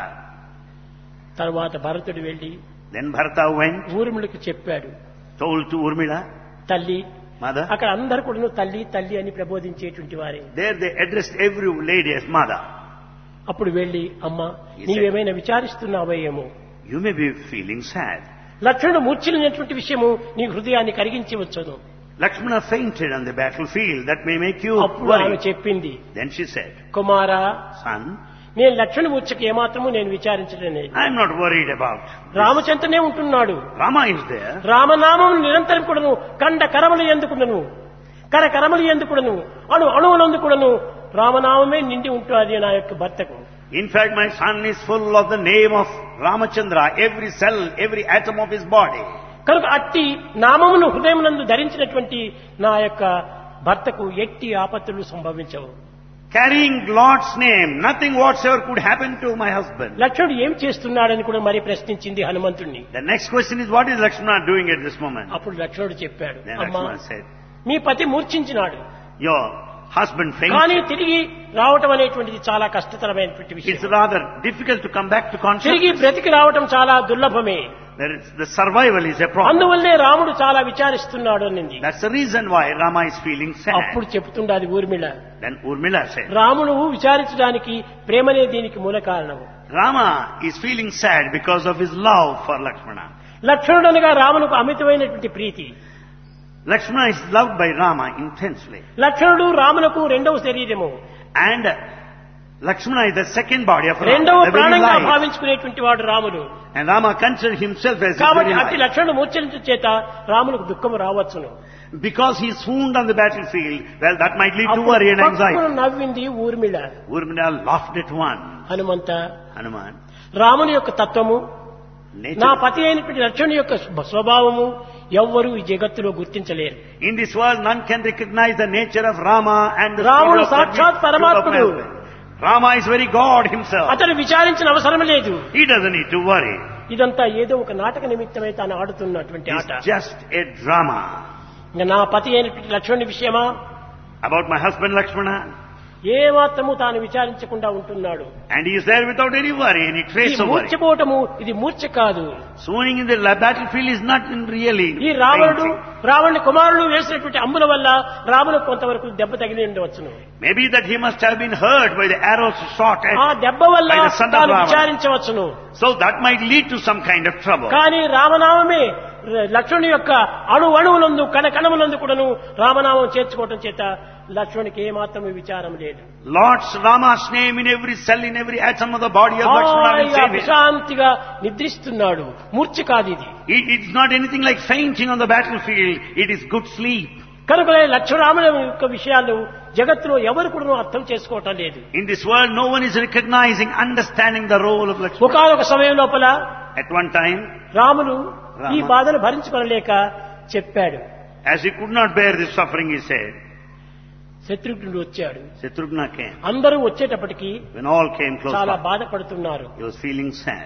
తర్వాత భరతుడు వెళ్లి Then Bharata went, ఊర్మిళకి చెప్పాడు told to Urmila, తల్లి mother. అక్కడ అందరు కూడాను తల్లి తల్లి అని ప్రబోధించేటువంటి వారే There they addressed every lady as mother. అప్పుడు వెళ్లి అమ్మ He నీవేమైనా విచారిస్తున్నావో ఏమో You may be feeling sad. లక్ష్మణుడు మూర్ఛిల్లినటువంటి విషయము నీ హృదయాన్ని కరిగించవచ్చును Lakshmana fainted on the battlefield. That may make you అప్పుడు ఆమె worry. చెప్పింది Then she said, కుమారా son, నేను లక్ష్మణ మూర్ఛకి ఏమాత్రము నేను విచారించడం లేదు I'm not worried about. రామచంద్రనే ఉంటున్నాడు Rama is there. రామనామం నిరంతరం కూడాను కండ కరమలు ఎందుకుడను కర కరమలు ఎందుకుడను అణు అణువునందుకుడను రామనామమే నిండి ఉంటుంది నా యొక్క భర్తకు In fact, my son is full of the name of Ramachandra, every cell, every atom of his body. కనుక అట్టి నామమును హృదయమునందు ధరించినటువంటి నా యొక్క భర్తకు ఎట్టి ఆపత్తులు సంభవించవు Carrying Lord's name, nothing whatsoever could happen to my husband. లక్ష్మణుడు ఏం చేస్తున్నాడని కూడా మరి ప్రశ్నించింది హనుమంతుణ్ణి The next question is, what is Lakshmana doing at this moment? అప్పుడు లక్ష్మణుడు చెప్పాడు Then అమ్మా Lakshmana said, మీ పతి మూర్ఛించినాడు your husband కానీ fainted. తిరిగి రావటం అనేటువంటిది చాలా కష్టతరమైనటువంటి It's విషయం rather difficult to come back to తిరిగి consciousness. బ్రతికి రావటం చాలా దుర్లభమే There is, the survival is a problem. అందువల్లే రాముడు చాలా విచారిస్తున్నాడు అనింది That's the reason why Rama is feeling sad. అప్పుడు చెప్తుండది ఊర్మిళ Then Urmila said, రాముడు విచారించడానికి ప్రేమనే దీనికి మూల కారణము Rama is feeling sad because of his love for Lakshmana. లక్ష్మణుడు అనగా రామునకు అమితమైనటువంటి ప్రీతి Lakshmana is loved by Rama intensely. లక్ష్మణుడు రామునకు రెండవ శరీరము And Lakshmana is the second body of Rama, రెండవ the very ప్రాణంగా life. భావించుకునేటువంటి వాడు రాముడు And Rama considered himself as his కాబట్టి very అట్టి life. లక్ష్మణుడు మూర్చరించు చేత రామునకు దుఃఖము రావచ్చును Because he swooned on the battlefield, well, that might lead to అప్పుడు worry and పక్కున anxiety. నవ్వింది Urmila Urmila laughed at one. Hanumantha Hanuman. రాముని యొక్క తత్వము నా Nature. పతి అయినటువంటి లక్ష్మణుని యొక్క స్వ- స్వభావము ఎవ్వరూ ఈ జగత్తులో గుర్తించలేరు In this world, none can recognize the nature of Rama and the రాముడు spirit of that సాక్షాత్ which- పరమాత్ముడు. of man. Rama is very God himself. అతను విచారించిన అవసరం లేదు He doesn't need to worry. ఇదంతా ఏదో ఒక నాటక నిమిత్తమై తాను ఆడుతున్నటువంటి ఆట It's just a drama. ఇంకా నా పతి అయినటువంటి లక్ష్మణుని విషయమా About my husband Lakshmana. ఏ మాత్రము తాను విచారించకుండా ఉంటున్నాడు And he is there without any worry, any ఈ trace of worry. మూర్చపోవటము ఇది మూర్ఛ కాదు Swooning in the la- battlefield is not in really ఈ రావణుడు fainting. రావణుని కుమారుడు వేసినటువంటి అంబుల వల్ల రామునకు కొంతవరకు దెబ్బ తగిలి ఉండవచ్చును Maybe that he must have been hurt by the arrows shot ఆ at. దెబ్బ వల్ల By the son of తాను Ravana. విచారించవచ్చును So that might lead to some kind of trouble. కానీ రామనామమే లక్ష్మణుని యొక్క అణు అణువులందు కణ కణములందు కూడాను రామనామం చేర్చుకోవటం చేత లక్ష్మణునికి ఏమాత్రము విచారం లేదు Lord's Rama's name in every cell, in every atom of the body of Lakshmana will హాయిగా save him. విశ్రాంతిగా నిద్రిస్తున్నాడు మూర్ఛ కాదు ఇది It- It's not anything like fainting on the battlefield. It is good sleep. కనుక లక్ష్మరాముల యొక్క విషయాలు జగత్తులో ఎవరు కూడా అర్థం చేసుకోవటం లేదు In this world, no one is recognizing, understanding the role of Lakshmana. ఒకనొక సమయం లోపల At one time, Ramulu Rama. ఈ బాధను భరించుకోలేక చెప్పాడు as he could not bear this suffering, he said, శత్రుఘ్నుడు వచ్చాడు Shatrugna came. అందరూ వచ్చేటప్పటికి When all came close చాలా by, బాధపడుతున్నారు he was feeling sad.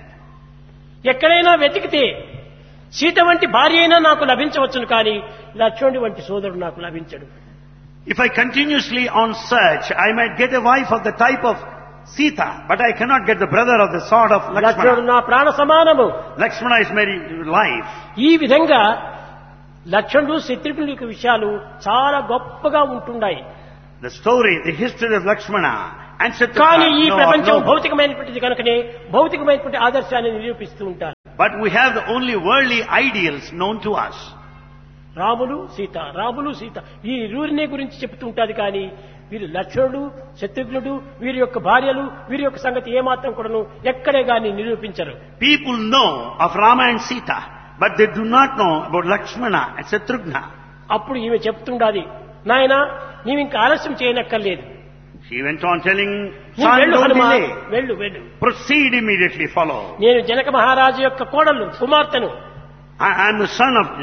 ఎక్కడైనా వెతికితే సీత వంటి భార్య అయినా నాకు లభించవచ్చును కానీ లక్ష్మణుడి వంటి సోదరుడు నాకు లభించడు If I continuously on search, I might get a wife of the type of Sita, but I cannot get the brother of the sort of లక్ష్మణుడు Lakshmana. నా ప్రాణ సమానము Lakshmana is my life. ఈ విధంగా లక్ష్మణుడు శత్రుఘ్నుడి యొక్క విషయాలు చాలా గొప్పగా ఉంటున్నాయి The story, the history of Lakshmana and కానీ ఈ Shatrugna ప్రపంచం no, no. భౌతికమైనటువంటిది కనుకనే భౌతికమైనటువంటి ఆదర్శాన్ని నిరూపిస్తూ ఉంటారు But we have the only worldly ideals known to us. Ramulu Sita Ramulu Sita ఈ రూరినే గురించి చెప్తూ ఉంటాది కానీ వీరు లక్ష్మణుడు శత్రుఘ్నుడు వీరి యొక్క భార్యలు వీరి యొక్క సంగతి ఏమాత్రం కూడాను ఎక్కడే గాని నిరూపించరు People know of Rama and Sita, but they do not know about Lakshmana and Shatrugna. అప్పుడు ఈమె చెప్తుండాలి నాయనా నీవు ఇంకా ఆలస్యం చేయనక్కర్లేదు She went on telling, నువ్వు son, వెళ్ళు don't హనుమా delay. వెళ్ళు వెళ్ళు Proceed immediately, follow. నేను జనక మహారాజు యొక్క కోడలు కుమార్తెను I am the son of,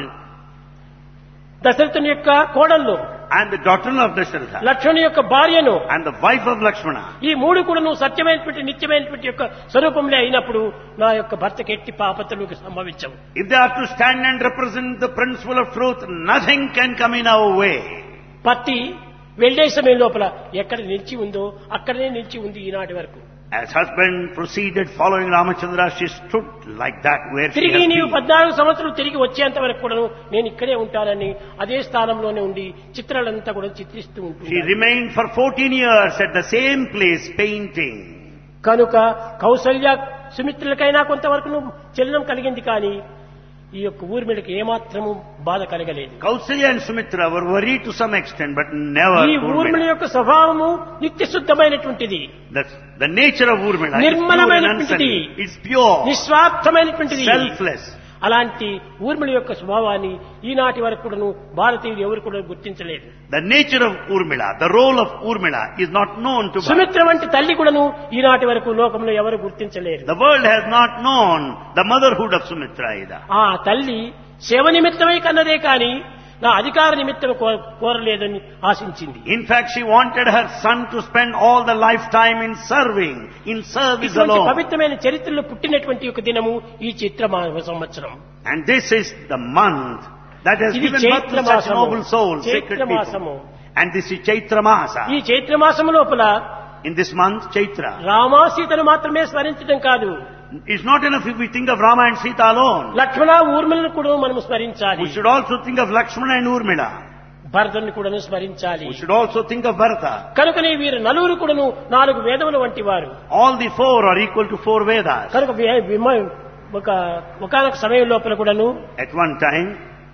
దశరథుని యొక్క కోడళ్ళు I am the daughter of Dasharatha. లక్ష్మణుని యొక్క భార్యను I am the wife of Lakshmana. ఈ మూడు కూడా నువ్వు సత్యమైనటువంటి నిత్యమైనటువంటి యొక్క స్వరూపంలో అయినప్పుడు నా యొక్క భర్తకి ఎట్టి పాపతలకు సంభవించవు If they are to stand and represent the principle of truth, nothing can come in our way. పత్తి వెళ్లే సమయం లోపల ఎక్కడ నిలిచి ఉందో అక్కడనే నిలిచి ఉంది ఈనాటి వరకు As husband proceeded following Ramachandra, she stood like that where she తిరిగి has నీవు been. పద్నాలుగు సంవత్సరాలు తిరిగి వచ్చేంత వరకు కూడాను నేను ఇక్కడే ఉంటానని అదే స్థానంలోనే ఉండి చిత్రాలంతా కూడా చిత్రిస్తూ She ఉంటుంది remained for 14 years at the same place painting. కనుక కౌసల్య సుమిత్రులకైనా కొంతవరకు చలనం కలిగింది కానీ ఈ యొక్క ఊర్మిళకి ఏమాత్రము బాధ కలగలేదు Kausalya and Sumitra were worried to some extent, but never ఈ ఊర్మిళ Urmila. యొక్క స్వభావము నిత్య శుద్ధమైనటువంటిది The, the nature of Urmila is pure and నిర్మలమైనటువంటిది. unsullied. It's pure, నిస్వార్థమైనటువంటిది selfless. అలాంటి ఊర్మిళ యొక్క స్వభావాన్ని ఈనాటి వరకు కూడాను భారతీయులు ఎవరు కూడా గుర్తించలేదు The nature of Urmila, the role of Urmila is not known to Bharat. Sumitra వంటి తల్లి కూడాను ఈనాటి వరకు లోకంలో ఎవరు గుర్తించలేరు The world has not known the motherhood of Sumitra either. ఆ తల్లి సేవ నిమిత్తమై కన్నదే కాని నా అధికార నిమిత్తం కో- కోరలేదని ఆశించింది In fact, she wanted her son to spend all the lifetime in serving, in service ఇటువంటి alone. పవిత్రమైన చరిత్రలో పుట్టినటువంటి ఒక దినము ఈ చిత్ర సంవత్సరం And this is the month that has ఇది given birth to such చైత్రమాసము. noble souls, sacred చైత్రమాసము. people. And this is Chaitra Masa. ఈ చైత్రమాసము లోపల In this month, Chaitra. Rama సీతను మాత్రమే స్మరించడం కాదు It's not enough if we think of Rama and Sita alone. లక్ష్మణ ఊర్మిళను కూడా మనం స్మరించాలి We should also think of Lakshmana and Urmila. భరతుని కూడాను స్మరించాలి We should also think of Bharata. కనుకనే వీరు నలుగురు కూడాను నాలుగు వేదముల వంటి వారు All the four are equal to four Vedas. కనుక వి- విమ- ఒక ఒకనొక సమయం లోపల కూడాను At one time,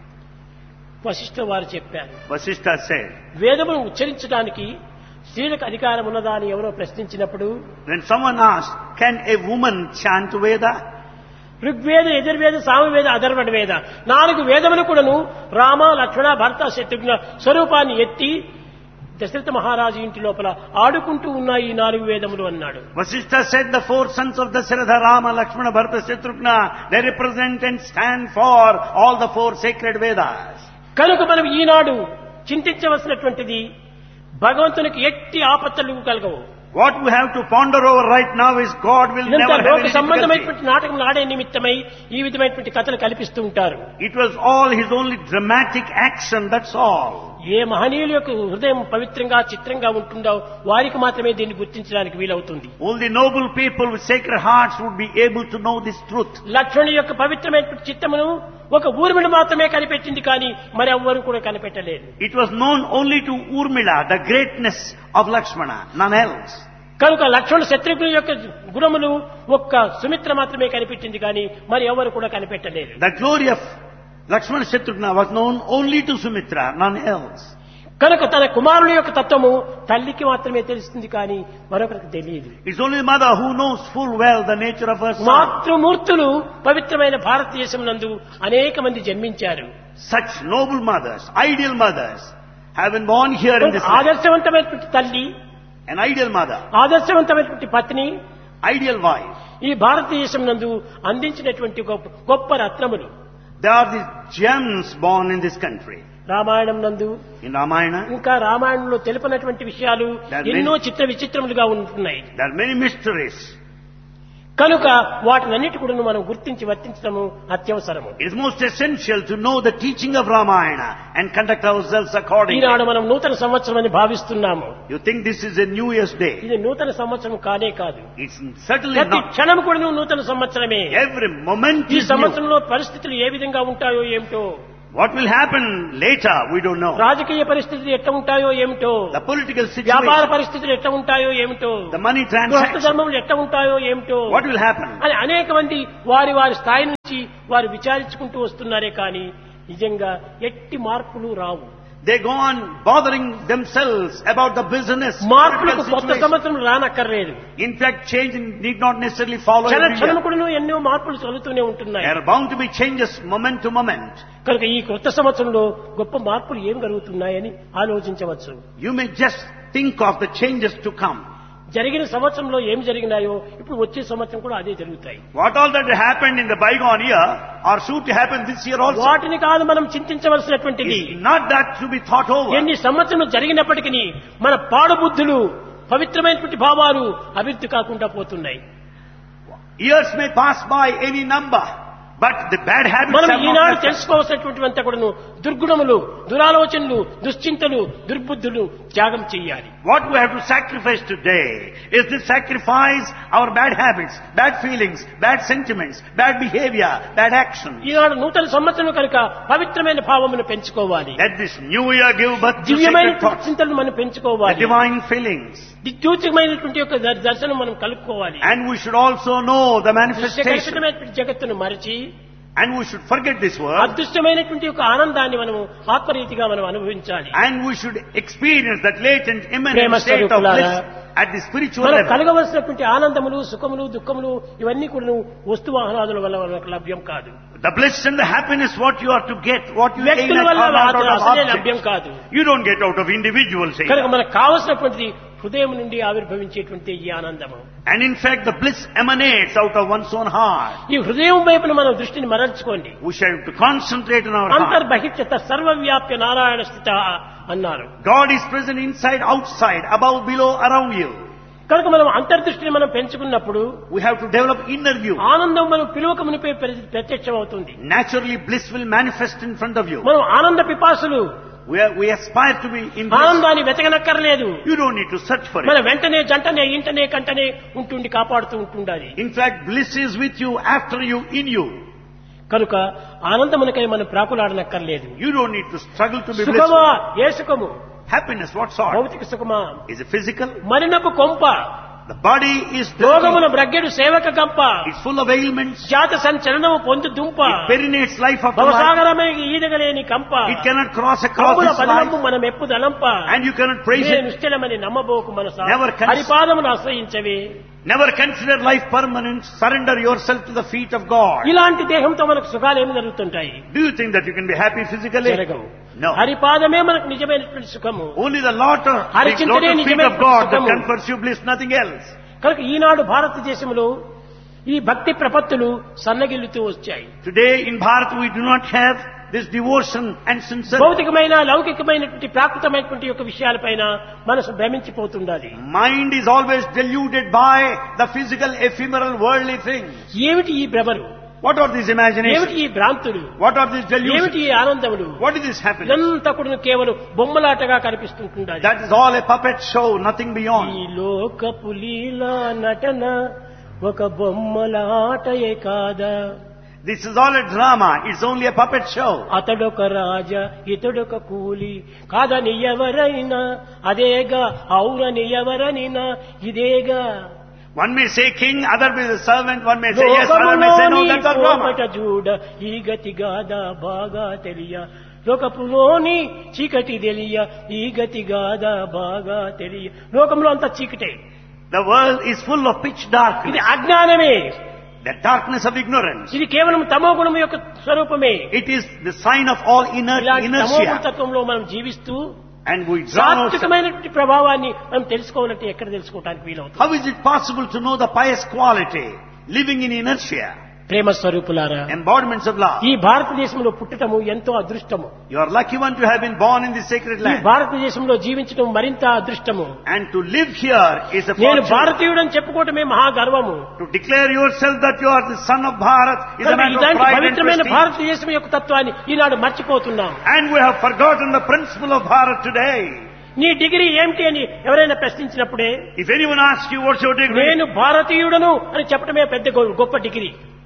వశిష్ఠ వారు చెప్పారు Vasishtha said, వేదమును ఉచ్చరించడానికి స్త్రీలకు అధికారం ఉన్నదా అని ఎవరో ప్రశ్నించినప్పుడు when someone asked, can a woman chant Veda? Rigveda Yajurveda Samaveda అధర్వణ వేద నాలుగు వేదములు కూడాను రామ లక్ష్మణ భర్త శత్రుఘ్న స్వరూపాన్ని ఎత్తి దశరథ మహారాజు ఇంటి లోపల ఆడుకుంటూ ఉన్నాయి ఈ నాలుగు వేదములు అన్నాడు Vasishtha said the four sons of Dasharatha, Rama, Lakshmana, Bharata, Shatrugna, they represent and stand for all the four sacred Vedas. కనుక మనం ఈనాడు చింతించవలసినటువంటిది భగవంతునికి ఎట్టి ఆపత్తలు కలగవు What we have to ponder over right now is God will ఇదంతా never have లోక any difficulty. సంబంధమైనటువంటి నాటకం ఆడే నిమిత్తమై ఈ విధమైనటువంటి కథలు కల్పిస్తూ ఉంటారు It was all his only dramatic action, that's all. ఏ మహనీయుల యొక్క హృదయం పవిత్రంగా చిత్రంగా ఉంటుందో వారికి మాత్రమే దీన్ని గుర్తించడానికి వీలవుతుంది Only noble people with sacred hearts would be able to know this truth. లక్ష్మణుని యొక్క పవిత్రమైనటువంటి చిత్తమును ఒక ఊర్మిళ మాత్రమే కనిపెట్టింది కానీ మరి ఎవ్వరూ కూడా కనిపెట్టలేదు It was known only to Urmila, the greatness of Lakshmana, none else. కనుక లక్ష్మణ శత్రుఘ్నుని యొక్క గుణములు ఒక్క సుమిత్ర మాత్రమే కనిపెట్టింది కానీ మరి ఎవరు కూడా కనిపెట్టలేదు The glory of Lakshmana Shatrugna was known only to Sumitra, none else. కనుక తన కుమారుని యొక్క తత్వము తల్లికి మాత్రమే తెలుస్తుంది కానీ మరొకరికి తెలియదు It's only the mother who knows full well the nature of her son. మాతృమూర్తులు పవిత్రమైన భారతదేశం నందు అనేక మంది జన్మించారు Such noble mothers, ideal mothers, have been born here in this land. ఆదర్శవంతమైనటువంటి తల్లి An ideal mother, ఆదర్శవంతమైనటువంటి పత్ని ideal wife. ఈ భారతదేశం నందు అందించినటువంటి గొప్ప గొప్ప రత్నములు They are the gems born in this country. Ramayanam నందు In Ramayana, ఇంకా రామాయణంలో తెలుపనటువంటి విషయాలు There are ఎన్నో many- చిత్ర విచిత్రములుగా ఉంటున్నాయి there are many mysteries. కనుక వాటినన్నిటి కూడా మనం గుర్తించి వర్తించడము అత్యవసరము It is most essential to know the teaching of Ramayana and conduct ourselves accordingly. ఈనాడు మనం నూతన సంవత్సరం అని భావిస్తున్నాము You think this is a New Year's Day? ఇది నూతన సంవత్సరం కానే కాదు It's certainly ప్రతి not. క్షణం కూడా నూతన సంవత్సరమే Every moment ఈ is new. సంవత్సరంలో పరిస్థితులు ఏ విధంగా ఉంటాయో ఏమిటో What will happen later, we don't know. రాజకీయ పరిస్థితులు ఎట్లా ఉంటాయో ఏమిటో The political వ్యాపార situation, పరిస్థితులు ఎట్లా ఉంటాయో ఏమిటో the money గృహస్థ transactions, ధర్మములు ఎట్లా ఉంటాయో ఏమిటో what will happen? అని అనేక మంది వారి వారి స్థాయి నుంచి వారు విచారించుకుంటూ వస్తున్నారే కానీ నిజంగా ఎట్టి మార్పులు రావు They go on bothering themselves about the business. మార్పులకు political కొత్త situation. సంవత్సరం రానక్కర్లేదు In fact, change need not necessarily follow క్షణ every క్షణం year. కూడా ఎన్నో మార్పులు చదువుతూనే ఉంటున్నాయి There are bound to be changes moment to moment. కనుక ఈ కొత్త సంవత్సరంలో గొప్ప మార్పులు ఏం కలుగుతున్నాయని ఆలోచించవచ్చు You may just think of the changes to come. జరిగిన సంవత్సరంలో ఏం జరిగినాయో ఇప్పుడు వచ్చే సంవత్సరం కూడా అదే జరుగుతాయి What all that happened in the bygone year are soon to happen this year also. వాటిని కాదు మనం చింతించవలసినటువంటిది It's not that to be thought over. ఎన్ని సంవత్సరం జరిగినప్పటికీ మన పాడుబుద్ధులు పవిత్రమైనటువంటి భావాలు అభివృద్ధి కాకుండా పోతున్నాయి Years may pass by any number, but the bad habits మనం have Eenadu not left us. తెలుసుకోవాల్సినటువంటి కూడాను దుర్గుణములు దురాలోచనలు దుశ్చింతలు దుర్బుద్ధులు త్యాగం చెయ్యాలి What we have to sacrifice today is to sacrifice our bad habits, bad feelings, bad sentiments, bad behavior, bad action. ఈనాడు నూతన సంవత్సరం కనుక పవిత్రమైన భావమును పెంచుకోవాలి Let this new year give birth to దివ్యమైన sacred thoughts, చింతలను మనం the పెంచుకోవాలి divine feelings. దిద్యూచమైనటువంటి యొక్క there- దర్శనం మనం కలుపుకోవాలి And we should also know the manifestation. దృశ్యకల్పితమైనటువంటి జగత్తును మరచి And we should forget this word. అదృష్టమైనటువంటి యొక్క ఆనందాన్ని మనము ఆత్మరీతిగా మనం అనుభవించాలి And we should experience that latent, immanent Prema state of స్వరూపులారా, bliss at the spiritual మనకు level. కలగవలసినటువంటి ఆనందములు సుఖములు దుఃఖములు ఇవన్నీ కూడా వస్తు వాహనాదుల వల్ల మనకు లభ్యం కాదు The bliss and the happiness, what you are to get, what you gain వ్యక్తుల at వల్ల are not out of అసలే లభ్యం objects. కాదు You don't get out of individuals కనుక here. మనకు కావలసినటువంటిది హృదయం నుండి ఆవిర్భవించేటువంటి ఈ ఆనందము And in fact, the bliss emanates out of one's own heart. ఈ హృదయం వైపున మనం దృష్టిని మరల్చుకోండి We shall have to concentrate on our heart. అంతర్బహిష్యత సర్వవ్యాప్య Narayana స్థిత అన్నారు God is present inside, outside, above, below, around you. కనుక మనం అంతర్దృష్టిని మనం పెంచుకున్నప్పుడు We have to develop inner view. ఆనందం మనం పిలువక మునిపే ప్రత్యక్షం అవుతుంది Naturally, bliss will manifest in front of you. మనం ఆనంద పిపాసులు We, are, we aspire to be in bliss. ఆనందాన్ని వెతకనక్కర్లేదు You don't need to search for మన it. వెంటనే జంటనే ఇంటనే కంటనే ఉంటుండి కాపాడుతూ ఉంటుండాలి In fact, bliss is with you, after you, in you. కనుక ఆనందమునకై మనం ప్రాకులాడనక్కర్లేదు You don't need to struggle to be సుఖమా blissful. ఏ సుఖము Happiness, what sort? భౌతిక సుఖమా Is it physical? మరినపు కొంప The body is రోగముల dirty. బ్రగ్గెడు సేవక గంప It's full of ailments. జాత సంచలనము పొందు దుంప It perinates life after life. భవసాగరమే ఈదగలేని కంప It cannot cross across Kammula this పదనము life. మనం ఎప్పుదనంప And you cannot praise నేను it. నిశ్చలమని నమ్మబోకు మనస Never cons- హరిపాదమును ఆశ్రయించవే Never consider life permanent. Surrender yourself to the feet of God. ఇలాంటి దేహంతో మనకు సుఖాలు ఏమి జరుగుతుంటాయి Do you think that you can be happy physically? జరగవు No. హరిపాదమే మనకు నిజమైనటువంటి సుఖము Only the Lord, Hari the chintane lotus feet nijame of God that sukham. confers you bliss, nothing else. కనుక ఈనాడు భారతదేశంలో ఈ భక్తి ప్రపత్తులు సన్నగిల్లుతూ వచ్చాయి Today in Bharat we do not have this devotion and sincerity. భౌతికమైన లౌకికమైనటువంటి ప్రాకృతమైనటువంటి యొక్క విషయాలపైన మనసు భ్రమించిపోతుండాలి Mind is always deluded by the physical, ephemeral, worldly things. ఏమిటి ఈ భ్రమలు What are these ఏమిటి imaginations? ఈ భ్రాంతులు What are these ఏమిటి delusions? ఈ ఆనందములు What is this happiness? ఇదంతా కూడా కేవలం బొమ్మలాటగా కనిపిస్తుంటుండాలి That is all a puppet show, nothing ఈ beyond. లోకపు లీలా నటన ఒక బొమ్మలాటయే కాదా This is all a drama. It's only a puppet show. అతడొక రాజా ఇతడొక కూలి కాదని ఎవరైనా అదేగా అవునని ఎవరనినా ఇదేగా One may say king, other may say servant, one may say yes, other may say no, లోకములోని that's all కోమట drama. చూడ ఈ గతి గాదా బాగా తెలియ లోకపులోని చీకటి తెలియ ఈ గతి గాదా బాగా తెలియ లోకంలో అంతా చీకటే The world is full of pitch ఇది darkness, అజ్ఞానమే the darkness of ignorance. ఇది కేవలం తమో గుణం యొక్క స్వరూపమే It is the sign of all inner ఇలాంటి తమో inertia. తత్వంలో మనం జీవిస్తూ And we drown ourselves. సాత్వికమైనటువంటి ప్రభావాన్ని మనం తెలుసుకోవాలంటే ఎక్కడ తెలుసుకోవడానికి వీలవుతుంది How is it possible to know the pious quality living in inertia? ప్రేమ స్వరూపులారా Embodiments of love. ఈ భారతదేశంలో పుట్టటము ఎంతో అదృష్టము You are lucky one to have been born in this sacred ఈ land. భారతదేశంలో జీవించడం మరింత అదృష్టము And to live here is a నేను fortune. భారతీయుడని చెప్పుకోవటమే మహా గర్వము To declare yourself that you are the son of Bharat is a కనుక matter of ఇలాంటి pride and పవిత్రమైన prestige. భారతదేశం యొక్క తత్వాన్ని ఈనాడు మర్చిపోతున్నాం And we have forgotten the principle of Bharat today. నీ డిగ్రీ ఏమిటి అని ఎవరైనా ప్రశ్నించినప్పుడే If anyone asks you what's your degree, నేను భారతీయుడను అని చెప్పడమే పెద్ద గొ- గొప్ప degree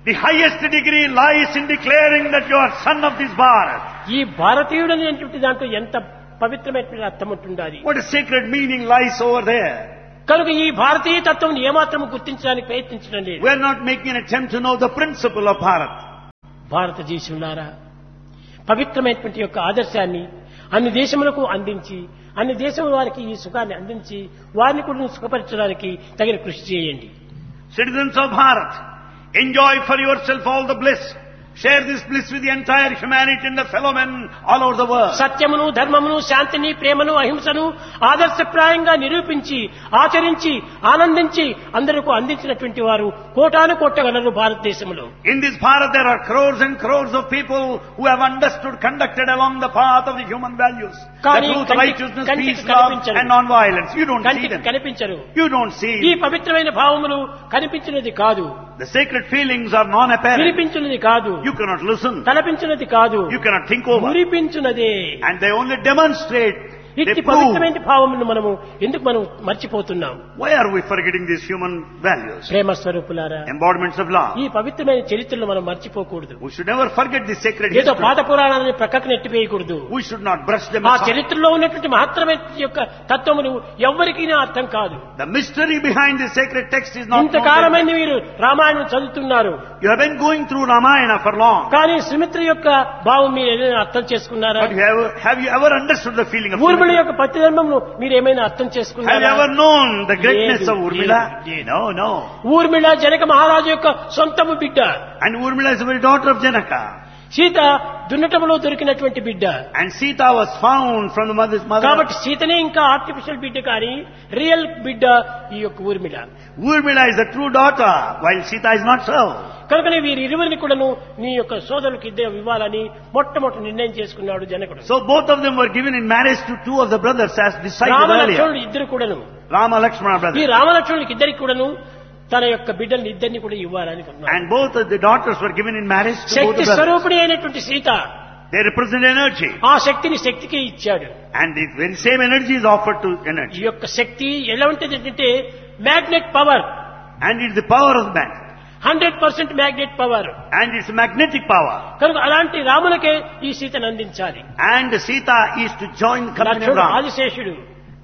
The highest degree lies in declaring that you are son of this Bharat. ఈ భారతీయుడు అనేటువంటి దాంట్లో ఎంత పవిత్రమైనటువంటి అర్థం ఉంటుండాలి What a sacred meaning lies over there. కనుక ఈ భారతీయ తత్వం ఏమాత్రం గుర్తించడానికి ప్రయత్నించడం లేదు We are not making an attempt to know the principle of Bharat. భారతదేశంలారా పవిత్రమైనటువంటి యొక్క ఆదర్శాన్ని అన్ని దేశములకు అందించి అన్ని దేశముల వారికి ఈ సుఖాన్ని అందించి వారిని కూడా సుఖపరచడానికి తగిన కృషి చేయండి Citizens of Bharat, enjoy for yourself all the bliss. Share this bliss with the entire humanity and the fellow men all over the world. సత్యమును ధర్మమును శాంతిని ప్రేమను అహింసను ఆదర్శప్రాయంగా నిరూపించి ఆచరించి ఆనందించి అందరికీ అందించినటువంటి వారు కోటాను కొట్టగలరు భారతదేశంలో In this Bharat there are crores and crores of people who have understood, conducted along the path of the human values. The కానీ truth, కంటి- righteousness, కంటికి peace, love కనిపించరు. and non-violence. You don't see కంటికి them. కనిపించరు You don't see. ఈ పవిత్రమైన భావములు కనిపించినది కాదు The sacred feelings are non-apparent. వినిపించినది కాదు You cannot listen. తలపించినది కాదు You cannot think over. మురిపించున్నదే And they only demonstrate. They ఇట్టి prove. పవిత్రమైన భావములను మనము ఎందుకు మనం మర్చిపోతున్నాం Why are we forgetting these human values? ప్రేమ స్వరూపులారా Embodiments of love. ఈ పవిత్రమైన చరిత్రను మనం మర్చిపోకూడదు We should never forget the sacred ఏదో history. పాత పురాణాన్ని ప్రక్కకు నెట్టివేయకూడదు We should not brush them ఆ aside. చరిత్రలో ఉన్నటువంటి మహత్తరమైన యొక్క తత్వములు ఎవ్వరికీ అర్థం కాదు The mystery behind the sacred text is not known. ఇంతకాలమైన మీరు రామాయణం చదువుతున్నారు You have been going through Ramayana for long. కానీ సుమిత్ర యొక్క భావం మీరు ఏదైనా అర్థం చేసుకున్నారా But you have, have you ever understood the feeling of Urmila Sumitra? యొక్క పతిధర్మమును మీరు ఏమైనా అర్థం Have you చేసుకున్నారా ever known the greatness లేదు, of Urmila? లేదు, No, no. ఊర్మిళ జనక మహారాజు యొక్క సొంతము బిడ్డ And Urmila is the very daughter of Janaka. Sita దున్నటములో దొరికినటువంటి బిడ్డ And Sita was found from the mother's mother. కాబట్టి సీతనే ఇంకా ఆర్టిఫిషియల్ బిడ్డ కానీ రియల్ బిడ్డ ఈ యొక్క Urmila Urmila is the true daughter, while Sita is not so. కనుకనే వీరి ఇరువురిని కూడాను నీ యొక్క సోదరులకు ఇద్దరు ఇవ్వాలని మొట్టమొదటి నిర్ణయం చేసుకున్నాడు జనకుడు So both of them were given in marriage to two of the brothers as decided Rama earlier. లక్ష్మణుడు ఇద్దరు కూడాను Rama Lakshmana ఈ brothers. రామలక్ష్మణుడికి ఇద్దరికి కూడాను తన యొక్క బిడ్డల్ని ఇద్దరిని కూడా ఇవ్వాలని అనుకున్నాడు And both of the daughters were given in marriage to both Shakti the brothers. స్వరూపిణి అయినటువంటి సీత They represent energy. ఆ శక్తిని శక్తికే ఇచ్చాడు And the very same energy is offered to ఈ energy. యొక్క శక్తి ఎలా ఉంటుంది అంటే magnet power And it's the power of the man. Hundred percent magnet power And it's magnetic power. కనుక అలాంటి రాములకే ఈ సీతను అందించాలి And Sita is to join the company of లక్ష్మణుడు Ram. ఆదిశేషుడు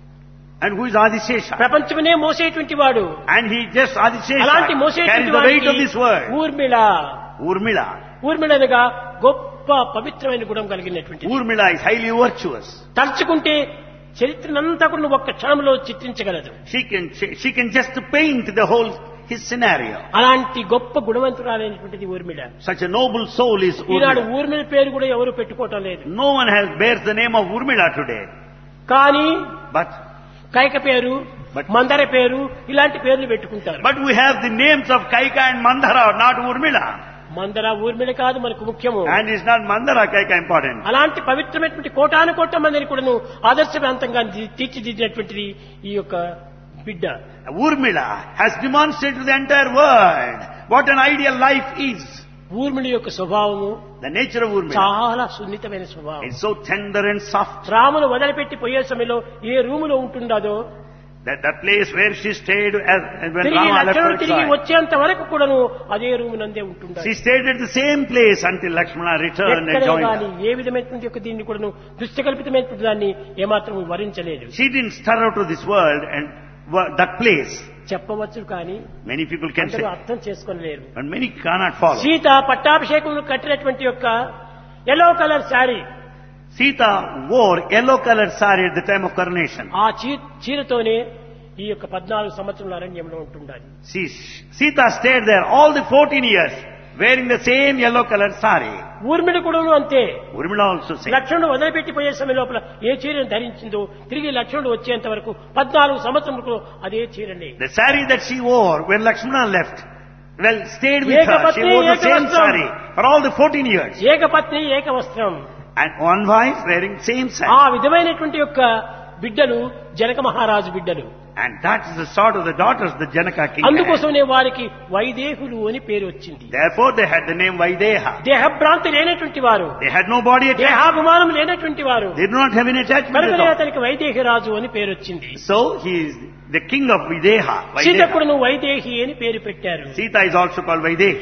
And who is Adishesha? ప్రపంచమనే మోసేటువంటి వాడు And he just Adishesha అలాంటి carries మోసేటువంటి the weight of వాడికి this world. Urmila Urmila. Urmila అనగా గొప్ప పవిత్రమైన గుణం కలిగినటువంటి Urmila is highly virtuous. తలుచుకుంటే చరిత్రనంతా కూడా నువ్వు ఒక్క క్షణంలో చిత్రించగలదు She can, she, she can just paint the whole, his scenario. అలాంటి గొప్ప గుణవంతురాలైనటువంటిది Urmila Such a noble soul is Eenadu Urmila. Urmila పేరు కూడా ఎవరు పెట్టుకోవటం లేదు No one has bears the name of Urmila today. కానీ But, కైక పేరు But- మందర పేరు ఇలాంటి పేర్లు పెట్టుకుంటారు but we have the names of Kaika and Mandara, not Urmila. మందర ఊర్మిళ కాదు మనకు ముఖ్యము And it's not Mandara Kaika important. అలాంటి పవిత్రమైనటువంటి కోటాను కోట్ల మందిని కూడాను ఆదర్శవంతంగా తీ- తీర్చిదిద్దినటువంటిది ఈ యొక్క బిడ్డ Urmila has demonstrated to the entire world what an ideal life is. Urmila యొక్క స్వభావము The nature of Urmila చాలా సున్నితమైన స్వభావం is so tender and soft రామును వదిలిపెట్టి పోయే సమయంలో ఏ రూములో ఉంటుండదో that that place where she stayed as, as when తిరిగి Rama left లక్ష్మణుడు her తిరిగి side. వచ్చేంత వరకు కూడాను అదే రూము నందే ఉంటుండాలి She stayed at the same place until Lakshmana returned and ఎక్కడే joined కానీ her. ఏ విధమైనటువంటి యొక్క దీన్ని కూడాను దృష్టికల్పితమైనటువంటి దాన్ని ఏమాత్రం వరించలేదు She didn't stir out of this world and wo- that place. చెప్పవచ్చు కానీ Many people can say, అందరూ అర్థం చేసుకోలేరు but many cannot follow. Sita పట్టాభిషేకం కట్టినటువంటి యొక్క yellow colour sari Sita wore yellow colored saree at the time of coronation. ఆ చీ- చీరతోనే ఈ యొక్క పద్నాలుగు సంవత్సరాల అరణ్యంలో ఉంటుండాలి See, Sita stayed there all the 14 years wearing the same yellow colored saree. ఊర్మిడి కూడా అంతే Urmila also said, లక్ష్మణుడు వదిలిపెట్టి పోయే సమయం లోపల ఏ చీరను ధరించిందో తిరిగి లక్ష్మణుడు వచ్చేంత వరకు పద్నాలుగు సంవత్సరములకు అదే చీరనే the saree that she wore when Lakshmana left, well, stayed with her. She Ekapatni, wore the same ekavastram. saree for all the 14 years. ఏకపత్ని ఏక వస్త్రం And one wife wearing same ఆ saree. విధమైనటువంటి యొక్క బిడ్డలు జనక మహారాజు బిడ్డలు And that is the sort of the daughters that Janaka king had. అందుకోసమే వారికి వైదేహులు అని పేరు వచ్చింది Therefore they had the name Vaideha. దేహభ్రాంతి లేనటువంటి వారు They had no body attachment. దేహాభిమానం లేనటువంటి వారు They do not have any attachment at కనుకనే all. అతనికి వైదేహి రాజు అని పేరు వచ్చింది So he is the king of Videha. సీతప్పుడు Vaideha. నువ్వు వైదేహి అని పేరు పెట్టారు Sita is also called Vaidehi.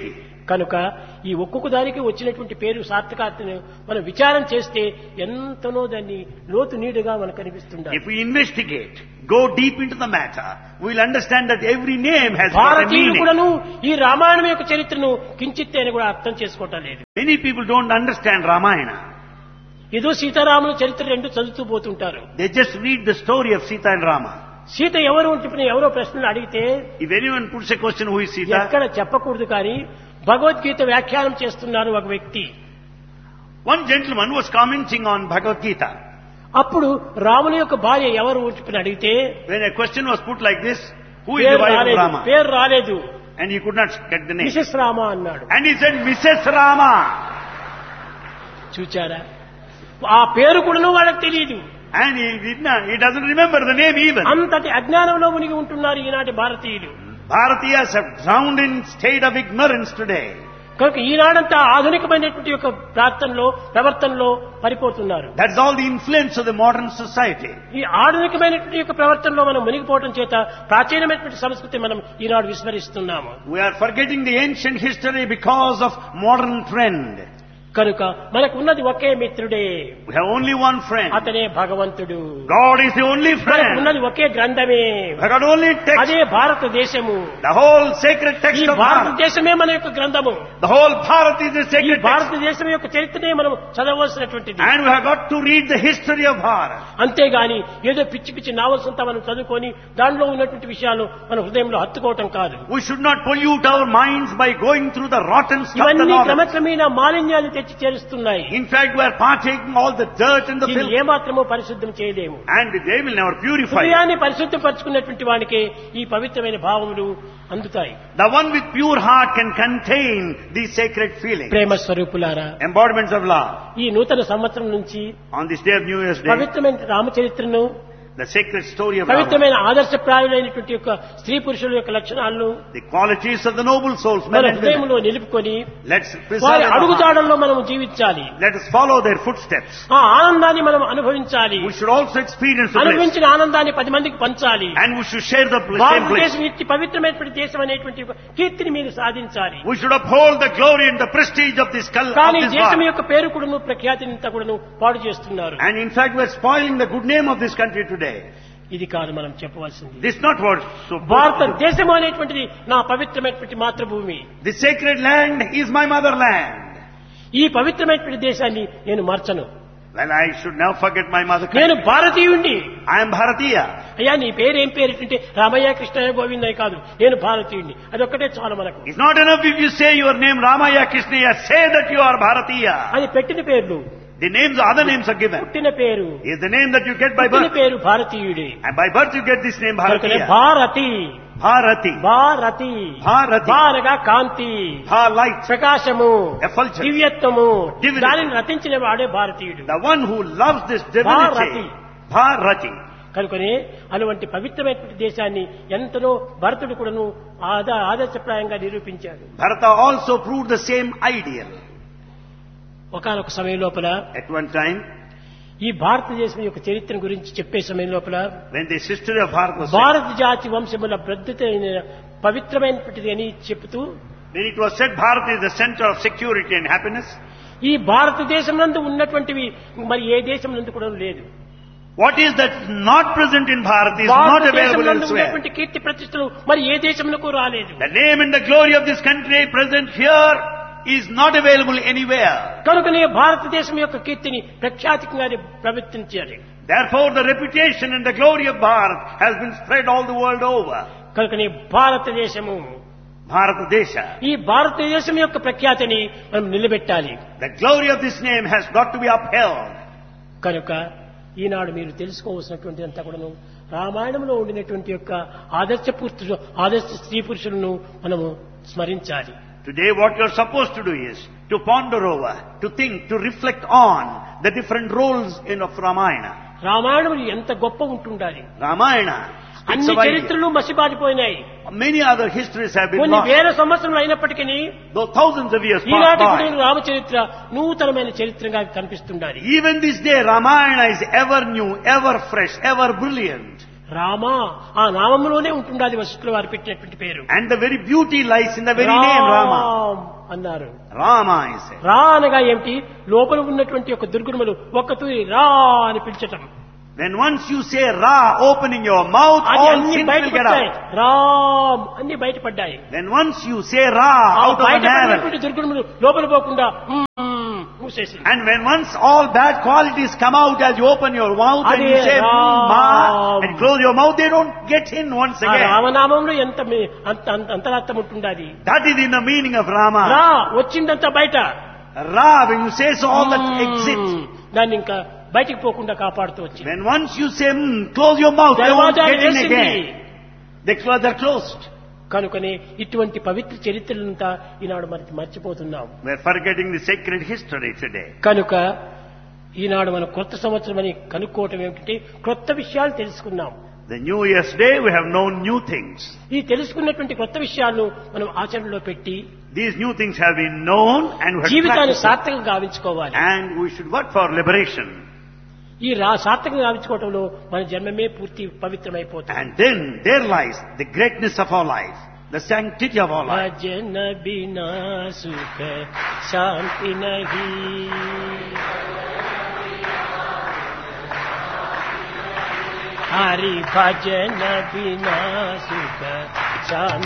కనుక ఈ ఒక్కొక్క దానికి వచ్చినటువంటి పేరు సార్థకార్థను మనం విచారం చేస్తే ఎంతనో దాన్ని లోతు నీడుగా మనకు కనిపిస్తుండాలి If we investigate, go deep into the matter, we'll understand that every name has got a భారతీయులు meaning. కూడాను ఈ రామాయణం యొక్క చరిత్రను కించిత్ అని కూడా అర్థం చేసుకోవటం లేదు Many people don't understand Ramayana. ఏదో సీతారాముల చరిత్ర రెండు చదువుతూ పోతుంటారు They just read the story of Sita and Rama. Sita ఎవరు అని చెప్పిన ఎవరో ప్రశ్నలు అడిగితే If anyone puts a question, who is Sita? ఎక్కడ చెప్పకూడదు కానీ భగవద్గీత వ్యాఖ్యానం చేస్తున్నారు ఒక వ్యక్తి One gentleman was commenting on Bhagavad Gita. అప్పుడు రాముని యొక్క భార్య ఎవరు అని చెప్పిన అడిగితే When a question was put like this, who is the పేరు wife of రాలేదు Rama? పేరు రాలేదు And he could not get the name. Mrs Rama అన్నాడు And he said, Mrs. Rama. చూచారా ఆ పేరు కూడా వాళ్ళకి తెలియదు And he did not, he doesn't remember the name even. అంతటి అజ్ఞానంలో మునిగి ఉంటున్నారు ఈనాటి భారతీయులు Bharatiyas have drowned in state of ignorance today. కనుక ఈనాడంతా ఆధునికమైనటువంటి యొక్క ప్రార్థనలో ప్రవర్తనలో పడిపోతున్నారు That's all the influence of the modern society. ఈ ఆధునికమైనటువంటి యొక్క ప్రవర్తనలో మనం మునిగిపోవడం చేత ప్రాచీనమైనటువంటి సంస్కృతి మనం ఈనాడు విస్మరిస్తున్నాము We are forgetting the ancient history because of modern trend. కనుక మనకు ఉన్నది ఒకే మిత్రుడే We have only one friend. అతనే భగవంతుడు God is the only మనకు friend. ఉన్నది ఒకే గ్రంథమే We got only text. అదే భారతదేశము The whole sacred ఈ text of Bharat. భారతదేశమే మన యొక్క గ్రంథము The whole Bharat is the ఈ sacred text. భారతదేశం యొక్క చరిత్రనే మనం చదవలసినటువంటిది And we have got to read the history of Bharat. అంతేగాని ఏదో పిచ్చి పిచ్చి నావల్స్ అంతా మనం చదువుకొని దానిలో ఉన్నటువంటి విషయాలు మన హృదయంలో హత్తుకోవటం కాదు We should not pollute our minds by going through the rotten stuff. The ఇవన్నీ novels. క్రమక్రమేణా మాలిన్యాన్ని తెచ్చి చేరుస్తున్నాయి In fact, we are partaking all the dirt and the దీన్ని filth. ఏమాత్రమో పరిశుద్ధం చేయలేము And they will never purify. it. హృదయాన్ని పరిశుద్ధపరచుకున్నటువంటి వానికే ఈ పవిత్రమైన భావములు అందుతాయి The one with pure heart can contain these sacred feelings. ప్రేమ స్వరూపులారా Embodiments of love. ఈ నూతన సంవత్సరం నుంచి On this day of New Year's Day, పవిత్రమైన రామచరిత్రను the sacred story of love. పవిత్రమైన ఆదర్శప్రాయులైనటువంటి యొక్క స్త్రీ పురుషుల యొక్క లక్షణాలను The qualities of the noble souls, men మన and women. హృదయంలో నిలుపుకొని Let's preserve వారి in our heart. అడుగుజాడల్లో మనం జీవించాలి Let us follow their footsteps. ఆ ఆనందాన్ని మనం అనుభవించాలి We should also experience the bliss. అనుభవించిన ఆనందాన్ని పది మందికి పంచాలి And we should share the bl- same bliss. భారతదేశం ఇట్టి పవిత్రమైనటువంటి దేశం అనేటువంటి ఒక కీర్తిని మీరు సాధించాలి We should uphold the glory and the prestige of this, cul- of కానీ this దేశం Bharat. యొక్క పేరు కూడాను ప్రఖ్యాతిని అంతా కూడాను పాడు చేస్తున్నారు And in fact, we are spoiling the good name of this country today. ఇది కాదు మనం చెప్పవలసింది This is not what so భారతదేశం అనేటువంటిది నా పవిత్రమైనటువంటి మాతృభూమి The sacred land is my motherland. ఈ పవిత్రమైనటువంటి దేశాన్ని నేను మార్చను Well, I should now forget my mother నేను country. భారతీయుణ్ణి I am Bharatiya. అయ్యా నీ పేరు ఏం పేరు అంటే రామయ్య కృష్ణయ్య గోవిందయ్య కాదు నేను భారతీయుణ్ణి అదొక్కటే చాలు మనకు It's not enough if you say your name Ramaya Krishnaya, say that you are Bharatiya. అని పెట్టిన పేర్లు The names, other names are given. పుట్టిన పేరు Is the name that you get by పుట్టిన birth. పేరు భారతీయుడే And by birth you get this name కనుకనే Bharatiya. Bharati Bharati. Bharati Bharati. భారగా కాంతి Bha light. ప్రకాశము Effulgence. దివ్యత్వము Divinity. దానిని రచించిన వాడే భారతీయుడు The one who loves this Bharati. divinity. Bharati. కనుకనే అటువంటి పవిత్రమైనటువంటి దేశాన్ని ఎంతనో భరతుడు కూడాను ఆద ఆదర్శప్రాయంగా నిరూపించాడు Bharata also proved the same ideal. ఒకనొక సమయం లోపల At one time, ఈ భారతదేశం యొక్క చరిత్ర గురించి చెప్పే సమయం లోపల when this history of Bharat was said, భారత జాతి వంశముల ప్రద్యుతైన పవిత్రమైనటువంటిది అని చెబుతూ when it was said Bharat is the center of security and happiness, ఈ భారతదేశం నందు ఉన్నటువంటివి మరి ఏ దేశం నందు కూడా లేదు what is that not present in Bharat is not భారతదేశం available నందు elsewhere. ఉన్నటువంటి కీర్తి ప్రతిష్టలు మరి ఏ దేశంలో రాలేదు The name and the glory of this country present here is not available anywhere. కనుకనే భారతదేశం యొక్క కీర్తిని ప్రఖ్యాతికంగా ప్రవర్తించారు Therefore, the reputation and the glory of Bharat has been spread all the world over. కనుకనే భారతదేశము Bharata Desha. ఈ భారతదేశం యొక్క ప్రఖ్యాతిని మనం నిలబెట్టాలి The glory of this name has got to be upheld. కనుక ఈనాడు మీరు తెలుసుకోవాల్సినటువంటి అంతా కూడాను రామాయణంలో ఉండినటువంటి యొక్క ఆదర్శ పురుషు ఆదర్శ స్త్రీ పురుషులను మనము స్మరించాలి Today what you're supposed to do is to ponder over, to think, to reflect on the different roles in of Ramayana. Ramayanam ఎంత గొప్ప ఉంటుండాలి Ramayana speaks అన్ని of ideas. చరిత్రలు మసిబారిపోయినాయి Many other histories have been కొన్ని lost. వేల సంవత్సరాలు అయినప్పటికీ Though thousands of years ఈనాటి passed కూడా by. రామచరిత్ర నూతనమైన చరిత్రగా కనిపిస్తుండాలి Even this day Ramayana is ever new, ever fresh, ever brilliant. Rama ఆ నామంలోనే ఉంటుండాలి వశిష్ఠుల వారు పెట్టినటువంటి పేరు And the very beauty lies in the very name Rama. Ram అన్నారు Rama, he said. రా అనగా ఏమిటి లోపల ఉన్నటువంటి ఒక దుర్గుణములు ఒక్క తూరి రా అని పిలిచటం When once you say Ra, opening your mouth, అది all అన్ని sins will get బయటపడ్డాయి out. రామ్ అన్ని బయటపడ్డాయి When once you say Ra ఆ out of an బయటపడినటువంటి arrow, దుర్గుణములు లోపల పోకుండా మ్మ్, మూసేసింది and when once all bad qualities come out as you open your mouth and you Adi say Ram. Ma and close your mouth, they don't get in once ఆ again. రామనామంలో ఎంత మీ- అంత అంత అంతరార్థం ఉంటుండాలి That is in the meaning of Rama. రా వచ్చిందంతా బయట Ra, when you say so, all that hmm, exits. దాన్ని ఇంకా బయటికి పోకుండా కాపాడుతూ వచ్చింది When once you say, "Hmm, close your mouth, they won't దర్వాజాలు get in వేసింది again. They close, they're closed. కనుకనే ఇటువంటి పవిత్ర చరిత్రలంతా ఈనాడు మనకి మర్చిపోతున్నాం We're forgetting the sacred history today. కనుక ఈనాడు మనం కొత్త సంవత్సరం అని కనుక్కోవటం ఏమిటంటే క్రొత్త విషయాలు తెలుసుకున్నాం The New Year's Day, we have known new things. ఈ తెలుసుకున్నటువంటి కొత్త విషయాలను మనం ఆచరణలో పెట్టి These new things have been known and we have జీవితాన్ని practiced. సార్థకంగా గావించుకోవాలి And we should work for liberation. ఈ రా సార్థకంగా గావించుకోవటంలో మన జన్మమే పూర్తి పవిత్రమైపోతుంది And then there lies the greatness of our life, the sanctity of our life. భజన బినా సుఖ శాంతి నహి హరి భజన బినా సుఖ శాంతి